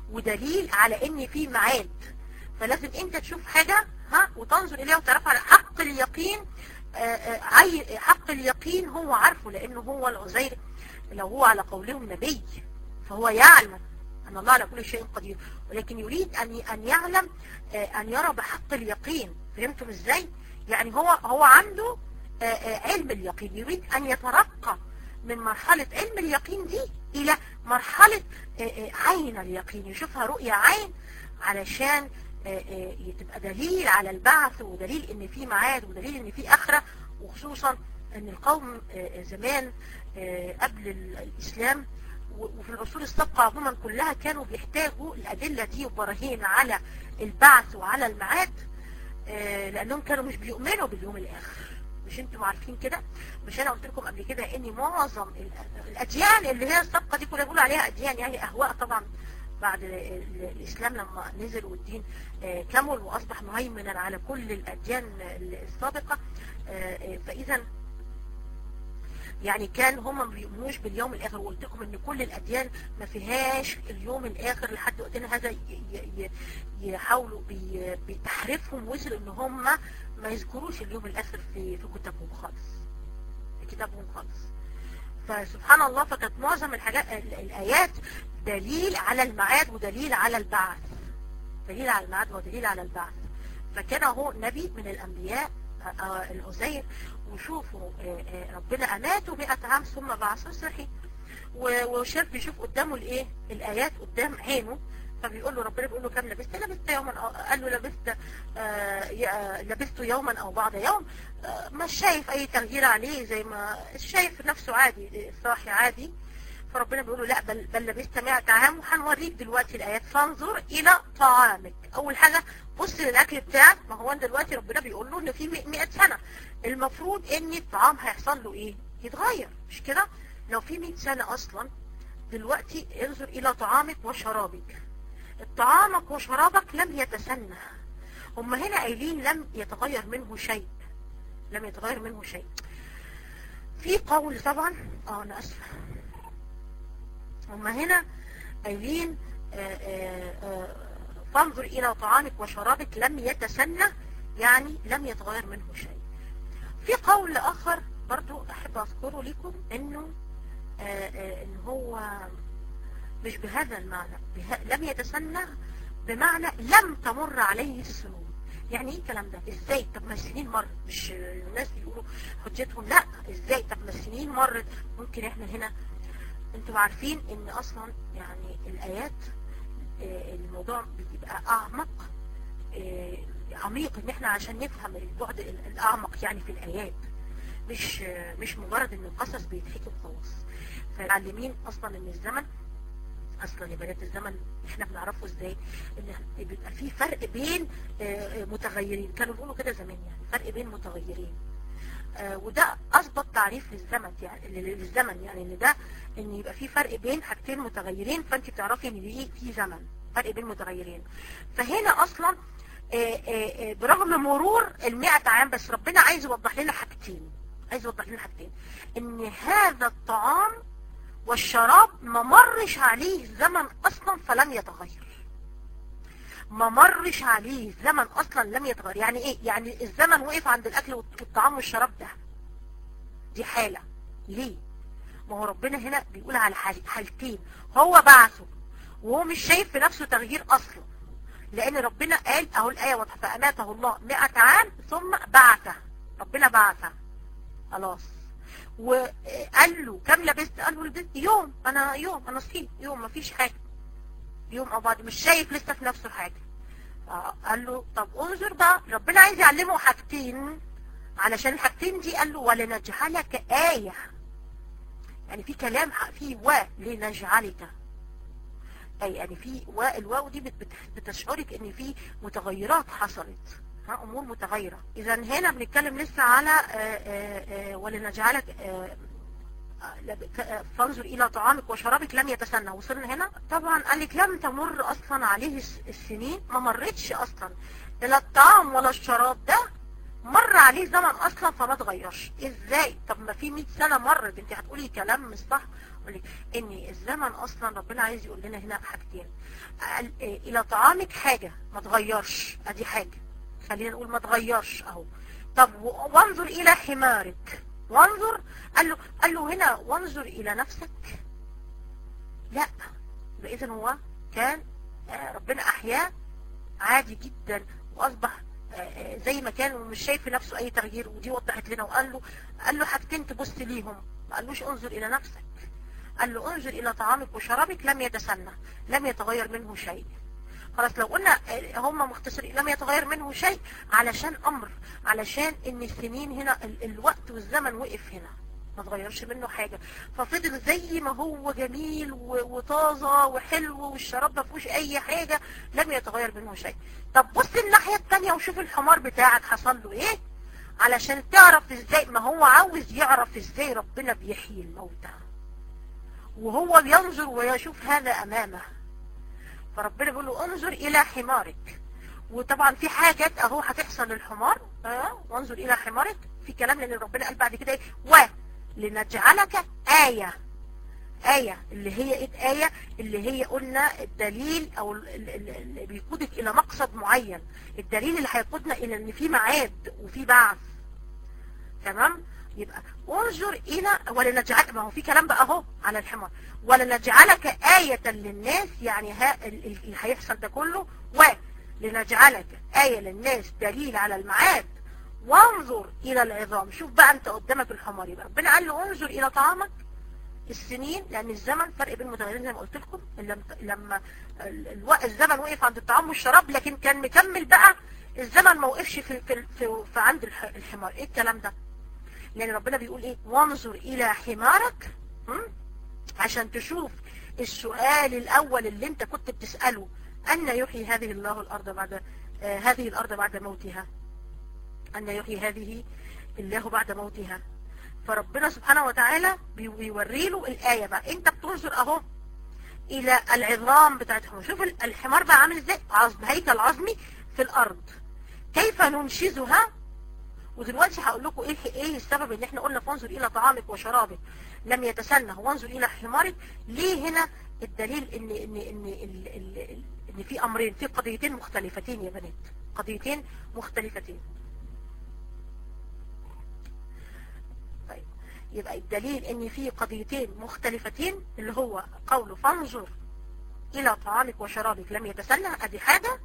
ودليل على ان في ميعاد فلازم انت تشوف حاجة ها وتنظر اليها وتعرف على حق اليقين آه، آه، عي- حق اليقين هو عارفه لانه هو العزير لو هو على قولهم نبي فهو يعلم ان الله على كل شيء قدير ولكن يريد ان ان يعلم آه، ان يرى بحق اليقين فهمتم ازاي يعني هو هو عنده آه، آه، علم اليقين يريد ان يترقى من مرحلة علم اليقين دي الى مرحلة آه، آه، عين اليقين يشوفها رؤية عين علشان آه، آه، تبقى دليل على البعث ودليل ان في ميعاد ودليل ان في اخرة وخصوصا ان القوم آه، زمان آه، قبل ال- الاسلام و- وفي العصور السابقة عموما كلها كانوا بيحتاجوا الادلة دي وبراهين على البعث وعلى الميعاد آه، لانهم كانوا مش بيؤمنوا باليوم الاخر مش انتم عارفين كده مش انا قلت لكم قبل كده ان معظم ال- الاديان اللي هي السابقه دي كنا بنقول عليها اديان يعني اهواء طبعا بعد ال- ال- الاسلام لما نزل والدين آه، كمل واصبح مهيمنا على كل الاديان السابقه آه، آه، فاذا يعني كان هم ما بيؤمنوش باليوم الاخر وقلت لكم ان كل الاديان ما فيهاش اليوم الاخر لحد وقتنا هذا ي- ي- ي- يحاولوا بي- بتحريفهم وصل ان هم ما يذكروش اليوم الاخر في في كتبهم خالص في كتابهم خالص فسبحان الله فكانت معظم الحاجات ال- الايات دليل على الميعاد ودليل على البعث دليل على الميعاد ودليل على البعث فكان هو نبي من الانبياء آه، آه، العزير وشوفوا آه، آه، ربنا اماته 100 عام ثم بعثه صحي و- وشاف بيشوف قدامه الايه الايات قدام عينه فبيقول له ربنا بيقول له كم لبست لبست يوما أو- قال له لبست آه، ي- آه، لبست يوما او بعض يوم آه، مش شايف اي تغيير عليه زي ما شايف نفسه عادي صاحي عادي فربنا بيقول له لا بل, بل لبست 100 عام وهنوريك دلوقتي الايات فانظر الى طعامك اول حاجه بص للاكل بتاعك ما هو انت دلوقتي ربنا بيقول له ان في 100 سنه المفروض ان الطعام هيحصل له ايه يتغير مش كده لو في 100 سنه اصلا دلوقتي انظر الى طعامك وشرابك طعامك وشرابك لم يتسنى هم هنا قايلين لم يتغير منه شيء لم يتغير منه شيء في قول طبعا اه انا اسفه هم هنا قايلين آه، آه، آه، فانظر الى طعامك وشرابك لم يتسنى يعني لم يتغير منه شيء في قول اخر برضو احب اذكره لكم انه آه، آه، ان هو مش بهذا المعنى به... لم يتسنى بمعنى لم تمر عليه السنون يعني ايه الكلام ده ازاي طب ما السنين مرت مش الناس بيقولوا حجتهم لا ازاي طب ما السنين مرت ممكن احنا هنا انتوا عارفين ان اصلا يعني الايات آه، الموضوع بيبقى اعمق آه، عميق ان احنا عشان نفهم البعد ال- الاعمق يعني في الايات مش آه، مش مجرد ان القصص بيتحكي وخلاص فالعلمين اصلا ان الزمن اصلا يا بنات الزمن احنا بنعرفه ازاي ان بيبقى في فرق بين آه، آه، متغيرين كانوا بيقولوا كده زمان يعني فرق بين متغيرين آه، وده اثبت تعريف للزمن يعني لل- للزمن يعني ان ده ان يبقى في فرق بين حاجتين متغيرين فانت بتعرفي ان دي في زمن فرق بين متغيرين فهنا اصلا آه، آه، آه، برغم مرور المئة عام بس ربنا عايز يوضح لنا حاجتين عايز يوضح لنا حاجتين ان هذا الطعام والشراب ما مرش عليه زمن اصلا فلم يتغير ما مرش عليه زمن اصلا لم يتغير يعني ايه يعني الزمن وقف عند الاكل والطعام والشراب ده دي حالة ليه ما هو ربنا هنا بيقول على حال- حالتين هو بعثه وهو مش شايف في نفسه تغيير اصلا لان ربنا قال اهو الايه واضحه فاماته الله 100 عام ثم بعثه ربنا بعثه خلاص وقال له كم لبست قال له لبست يوم انا يوم انا صحيت يوم ما فيش حاجه يوم او بعد مش شايف لسه في نفسه حاجه آه، قال له طب انظر بقى ربنا عايز يعلمه حاجتين علشان الحاجتين دي قال له ولنجعلك آية يعني في كلام ح- في و لنجعلك أي يعني في و الواو دي بت- بت- بتشعرك ان في متغيرات حصلت ها امور متغيرة اذا هنا بنتكلم لسه على آه، آه، آه، ولنجعلك آه، آه، لب- ك- آه، فانظر الى طعامك وشرابك لم يتسنى وصلنا هنا طبعا قال لك لم تمر اصلا عليه الس- السنين ما مرتش اصلا لا الطعام ولا الشراب ده مر عليه زمن اصلا فما اتغيرش ازاي طب ما في 100 سنه مرت انت هتقولي كلام مش صح اقول لك ان الزمن اصلا ربنا عايز يقول لنا هنا حاجتين قال إيه الى طعامك حاجه ما تغيرش ادي حاجه خلينا نقول ما تغيرش اهو طب وانظر الى حمارك وانظر قال له قال له هنا وانظر الى نفسك لا اذا هو كان ربنا احياه عادي جدا واصبح زي ما كان ومش شايف في نفسه اي تغيير ودي وضحت لنا وقال له قال له حاجتين تبص ليهم ما قالوش انظر الى نفسك قال له انظر الى طعامك وشرابك لم يتسنى لم يتغير منه شيء خلاص لو قلنا هم مختصرين لم يتغير منه شيء علشان امر علشان ان السنين هنا الوقت والزمن وقف هنا ما تغيرش منه حاجة ففضل زي ما هو جميل وطازة وحلو والشراب ما فيهوش اي حاجة لم يتغير منه شيء طب بص الناحية التانية وشوف الحمار بتاعك حصل له ايه علشان تعرف ازاي ما هو عاوز يعرف ازاي ربنا بيحيي الموتى وهو بينظر ويشوف هذا امامه فربنا بيقول له انظر الى حمارك وطبعا في حاجات اهو هتحصل للحمار اه وانظر الى حمارك في كلام لان ربنا قال بعد كده ايه ولنجعلك آية آية اللي هي ايه آية اللي هي قلنا الدليل او اللي بيقودك الى مقصد معين الدليل اللي هيقودنا الى ان في معاد وفي بعث تمام يبقى انظر الى ولنجعل ما هو في كلام بقى اهو على الحمار ولنجعلك آية للناس يعني ها اللي هيحصل ده كله ولنجعلك آية للناس دليل على المعاد وانظر الى العظام شوف بقى انت قدامك الحمار يبقى ربنا قال له انظر الى طعامك السنين لان الزمن فرق بين المتغيرين زي ما قلت لكم لما الزمن وقف عند الطعام والشراب لكن كان مكمل بقى الزمن ما وقفش في, في, في, في عند الحمار ايه الكلام ده لان ربنا بيقول ايه وانظر الى حمارك عشان تشوف السؤال الاول اللي انت كنت بتسأله ان يحيي هذه الله الارض بعد آه هذه الارض بعد موتها أن يحيي هذه الله بعد موتها فربنا سبحانه وتعالى بيوري له الآية بقى انت بتنظر اهو الى العظام بتاعتهم شوف الحمار بقى عامل ازاي عظم هيكل عظمي في الارض كيف ننشزها ودلوقتي هقول لكم ايه ايه السبب ان احنا قلنا فانظر الى طعامك وشرابك لم يتسنه وانظر الى حمارك ليه هنا الدليل ان ان ان ان, إن, إن في امرين في قضيتين مختلفتين يا بنات قضيتين مختلفتين يبقى الدليل ان في قضيتين مختلفتين اللي هو قوله فانظر الى طعامك وشرابك لم يتسنى ادي حاجة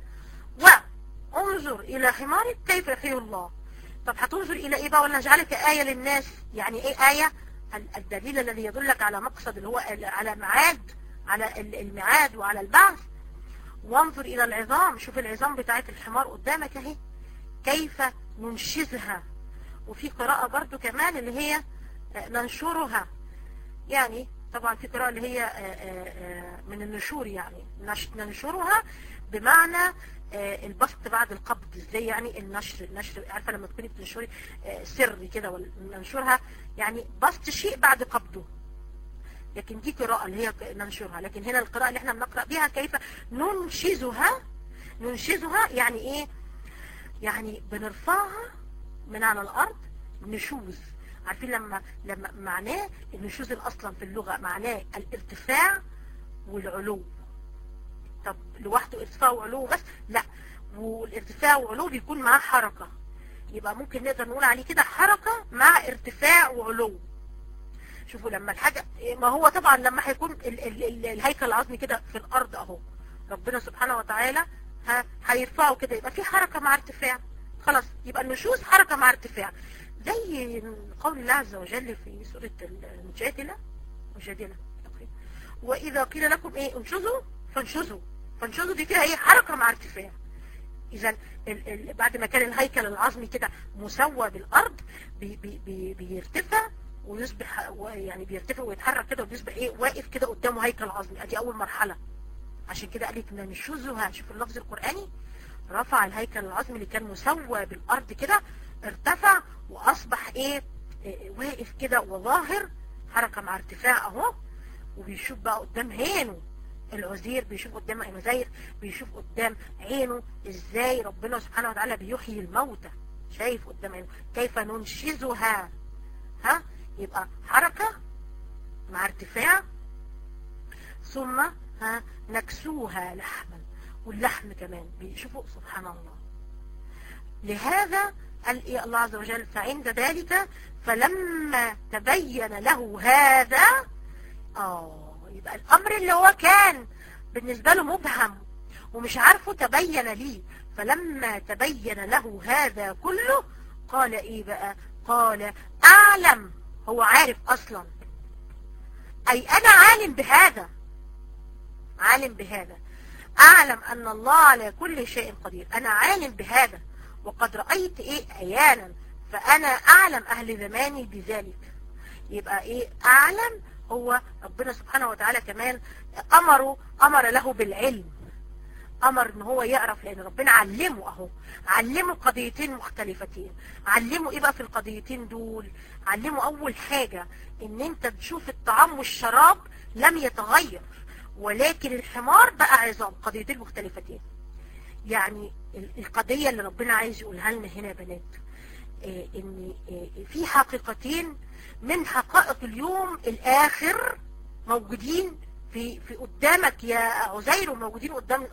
وانظر الى حمارك كيف يحيي الله طب هتنظر الى ايه بقى ولنجعلك آية للناس يعني ايه آية الدليل الذي يدلك على مقصد اللي هو على معاد على المعاد وعلى البعث وانظر الى العظام شوف العظام بتاعت الحمار قدامك اهي كيف ننشزها وفي قراءة برضو كمان اللي هي ننشرها يعني طبعا في قراءة اللي هي من النشور يعني ننشرها بمعنى البسط بعد القبض ازاي يعني النشر النشر عارفة لما تكوني بتنشري سري كده ننشرها يعني بسط شيء بعد قبضه لكن دي قراءة اللي هي ننشرها لكن هنا القراءة اللي احنا بنقرأ بها كيف ننشزها ننشزها يعني ايه يعني بنرفعها من على الارض نشوز عارفين لما لما معناه النشوز اصلا في اللغة معناه الارتفاع والعلو طب لوحده ارتفاع وعلو بس لا والارتفاع وعلو بيكون معاه حركة يبقى ممكن نقدر نقول عليه كده حركة مع ارتفاع وعلو شوفوا لما الحاجة ما هو طبعا لما هيكون ال ال ال الهيكل العظمي كده في الارض اهو ربنا سبحانه وتعالى هيرفعه كده يبقى في حركة مع ارتفاع خلاص يبقى النشوز حركة مع ارتفاع زي قول الله عز وجل في سورة المجادلة مجادلة وإذا قيل لكم إيه انشزوا فانشزوا فانشزوا دي فيها إيه حركة مع ارتفاع إذا بعد ما كان الهيكل العظمي كده مسوى بالأرض بي بي بي بيرتفع ويصبح يعني بيرتفع ويتحرك كده وبيصبح إيه واقف كده قدامه هيكل عظمي أدي أول مرحلة عشان كده قال لك ننشزها شوف اللفظ القرآني رفع الهيكل العظمي اللي كان مسوى بالأرض كده ارتفع واصبح ايه, إيه واقف كده وظاهر حركة مع ارتفاع اهو وبيشوف بقى قدام عينه العزير بيشوف قدام المزاير بيشوف قدام عينه ازاي ربنا سبحانه وتعالى بيحيي الموتى شايف قدام عينه كيف ننشزها ها يبقى حركة مع ارتفاع ثم ها نكسوها لحما واللحم كمان بيشوفوا سبحان الله لهذا قال إيه الله عز وجل فعند ذلك فلما تبين له هذا اه يبقى الامر اللي هو كان بالنسبة له مبهم ومش عارفه تبين ليه فلما تبين له هذا كله قال ايه بقى قال اعلم هو عارف اصلا اي انا عالم بهذا عالم بهذا اعلم ان الله على كل شيء قدير انا عالم بهذا وقد رأيت ايه عيانا فانا اعلم اهل زماني بذلك يبقى ايه اعلم هو ربنا سبحانه وتعالى كمان امره امر له بالعلم امر ان هو يعرف لان ربنا علمه اهو علمه قضيتين مختلفتين علمه ايه بقى في القضيتين دول علمه اول حاجة ان انت تشوف الطعام والشراب لم يتغير ولكن الحمار بقى عظام قضيتين مختلفتين يعني القضية اللي ربنا عايز يقولها لنا هنا يا بنات إيه ان إيه في حقيقتين من حقائق اليوم الاخر موجودين في في قدامك يا عزير وموجودين قدام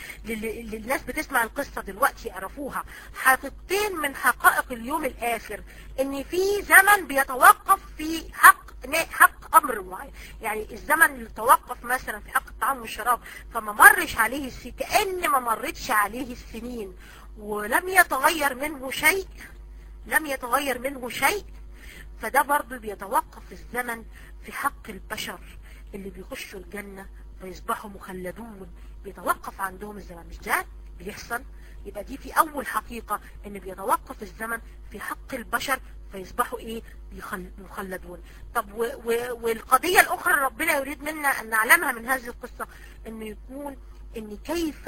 للناس بتسمع القصة دلوقتي يعرفوها حقيقتين من حقائق اليوم الاخر ان في زمن بيتوقف في حق حق امر معين يعني الزمن اللي توقف مثلا في حق الطعام والشراب فما مرش عليه السنين كأن ما مرتش عليه السنين ولم يتغير منه شيء لم يتغير منه شيء فده برضه بيتوقف الزمن في حق البشر اللي بيخشوا الجنة ويصبحوا مخلدون بيتوقف عندهم الزمن مش ده بيحصل يبقى دي في اول حقيقة ان بيتوقف الزمن في حق البشر فيصبحوا ايه مخلدون طب و و والقضية الاخرى ربنا يريد منا ان نعلمها من هذه القصة انه يكون ان كيف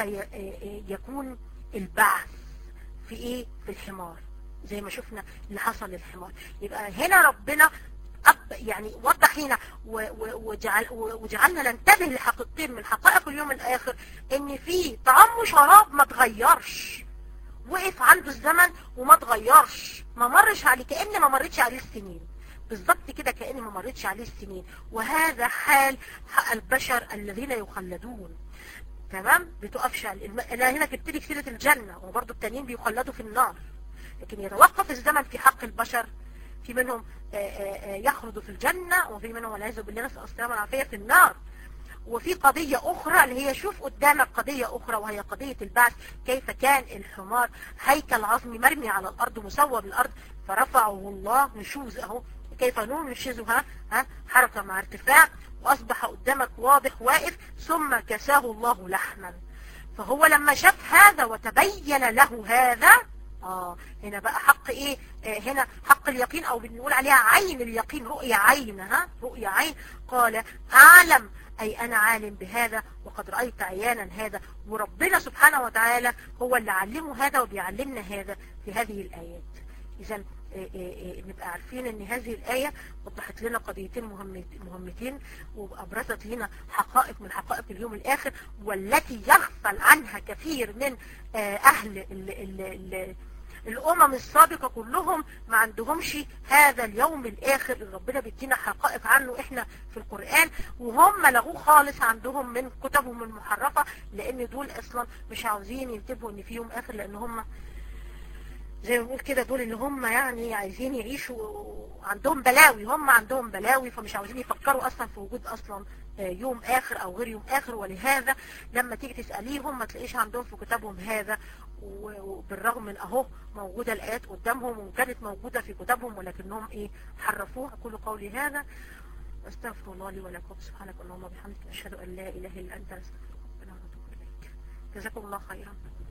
يكون البعث في ايه في الحمار زي ما شفنا اللي حصل للحمار يبقى هنا ربنا أب يعني وضح لنا وجعل وجعلنا ننتبه لحقيقتين من حقائق اليوم الاخر ان في طعام وشراب ما تغيرش وقف عنده الزمن وما تغيرش ما مرش عليه كأن ما مرتش عليه السنين بالظبط كده كأن ما مرتش عليه السنين وهذا حال البشر الذين يخلدون تمام بتقفش انا هنا جبت لك سيره الجنه وبرضه التانيين بيخلدوا في النار لكن يتوقف الزمن في حق البشر في منهم يخلد في الجنة وفي منهم والعياذ بالله نسأل السلامة والعافية في النار وفي قضية أخرى اللي هي شوف قدامك قضية أخرى وهي قضية البعث كيف كان الحمار هيكل عظمي مرمي على الأرض مسوى بالأرض فرفعه الله نشوز أهو كيف ننشزها ها حركة مع ارتفاع وأصبح قدامك واضح واقف ثم كساه الله لحما فهو لما شاف هذا وتبين له هذا آه هنا بقى حق ايه آه هنا حق اليقين او بنقول عليها عين اليقين رؤية عين ها رؤية عين قال اعلم اي انا عالم بهذا وقد رأيت عيانا هذا وربنا سبحانه وتعالى هو اللي علمه هذا وبيعلمنا هذا في هذه الايات اذا نبقى عارفين ان هذه الآية وضحت لنا قضيتين مهمتين وابرزت لنا حقائق من حقائق اليوم الاخر والتي يغفل عنها كثير من اهل ال ال ال الامم السابقة كلهم ما عندهمش هذا اليوم الاخر اللي ربنا بيدينا حقائق عنه احنا في القرآن وهم لغوه خالص عندهم من كتبهم المحرفة لان دول اصلا مش عاوزين ينتبهوا ان في يوم اخر لان هم زي ما بنقول كده دول اللي هم يعني عايزين يعيشوا عندهم بلاوي هم عندهم بلاوي فمش عاوزين يفكروا اصلا في وجود اصلا يوم اخر او غير يوم اخر ولهذا لما تيجي تسأليهم ما تلاقيش عندهم في كتابهم هذا وبالرغم من اهو موجودة الايات قدامهم وكانت موجودة في كتابهم ولكنهم ايه حرفوها كل قولي هذا استغفر الله لي ولكم سبحانك اللهم وبحمدك اشهد ان لا اله الا انت استغفرك ونتوب اليك جزاكم الله خيرا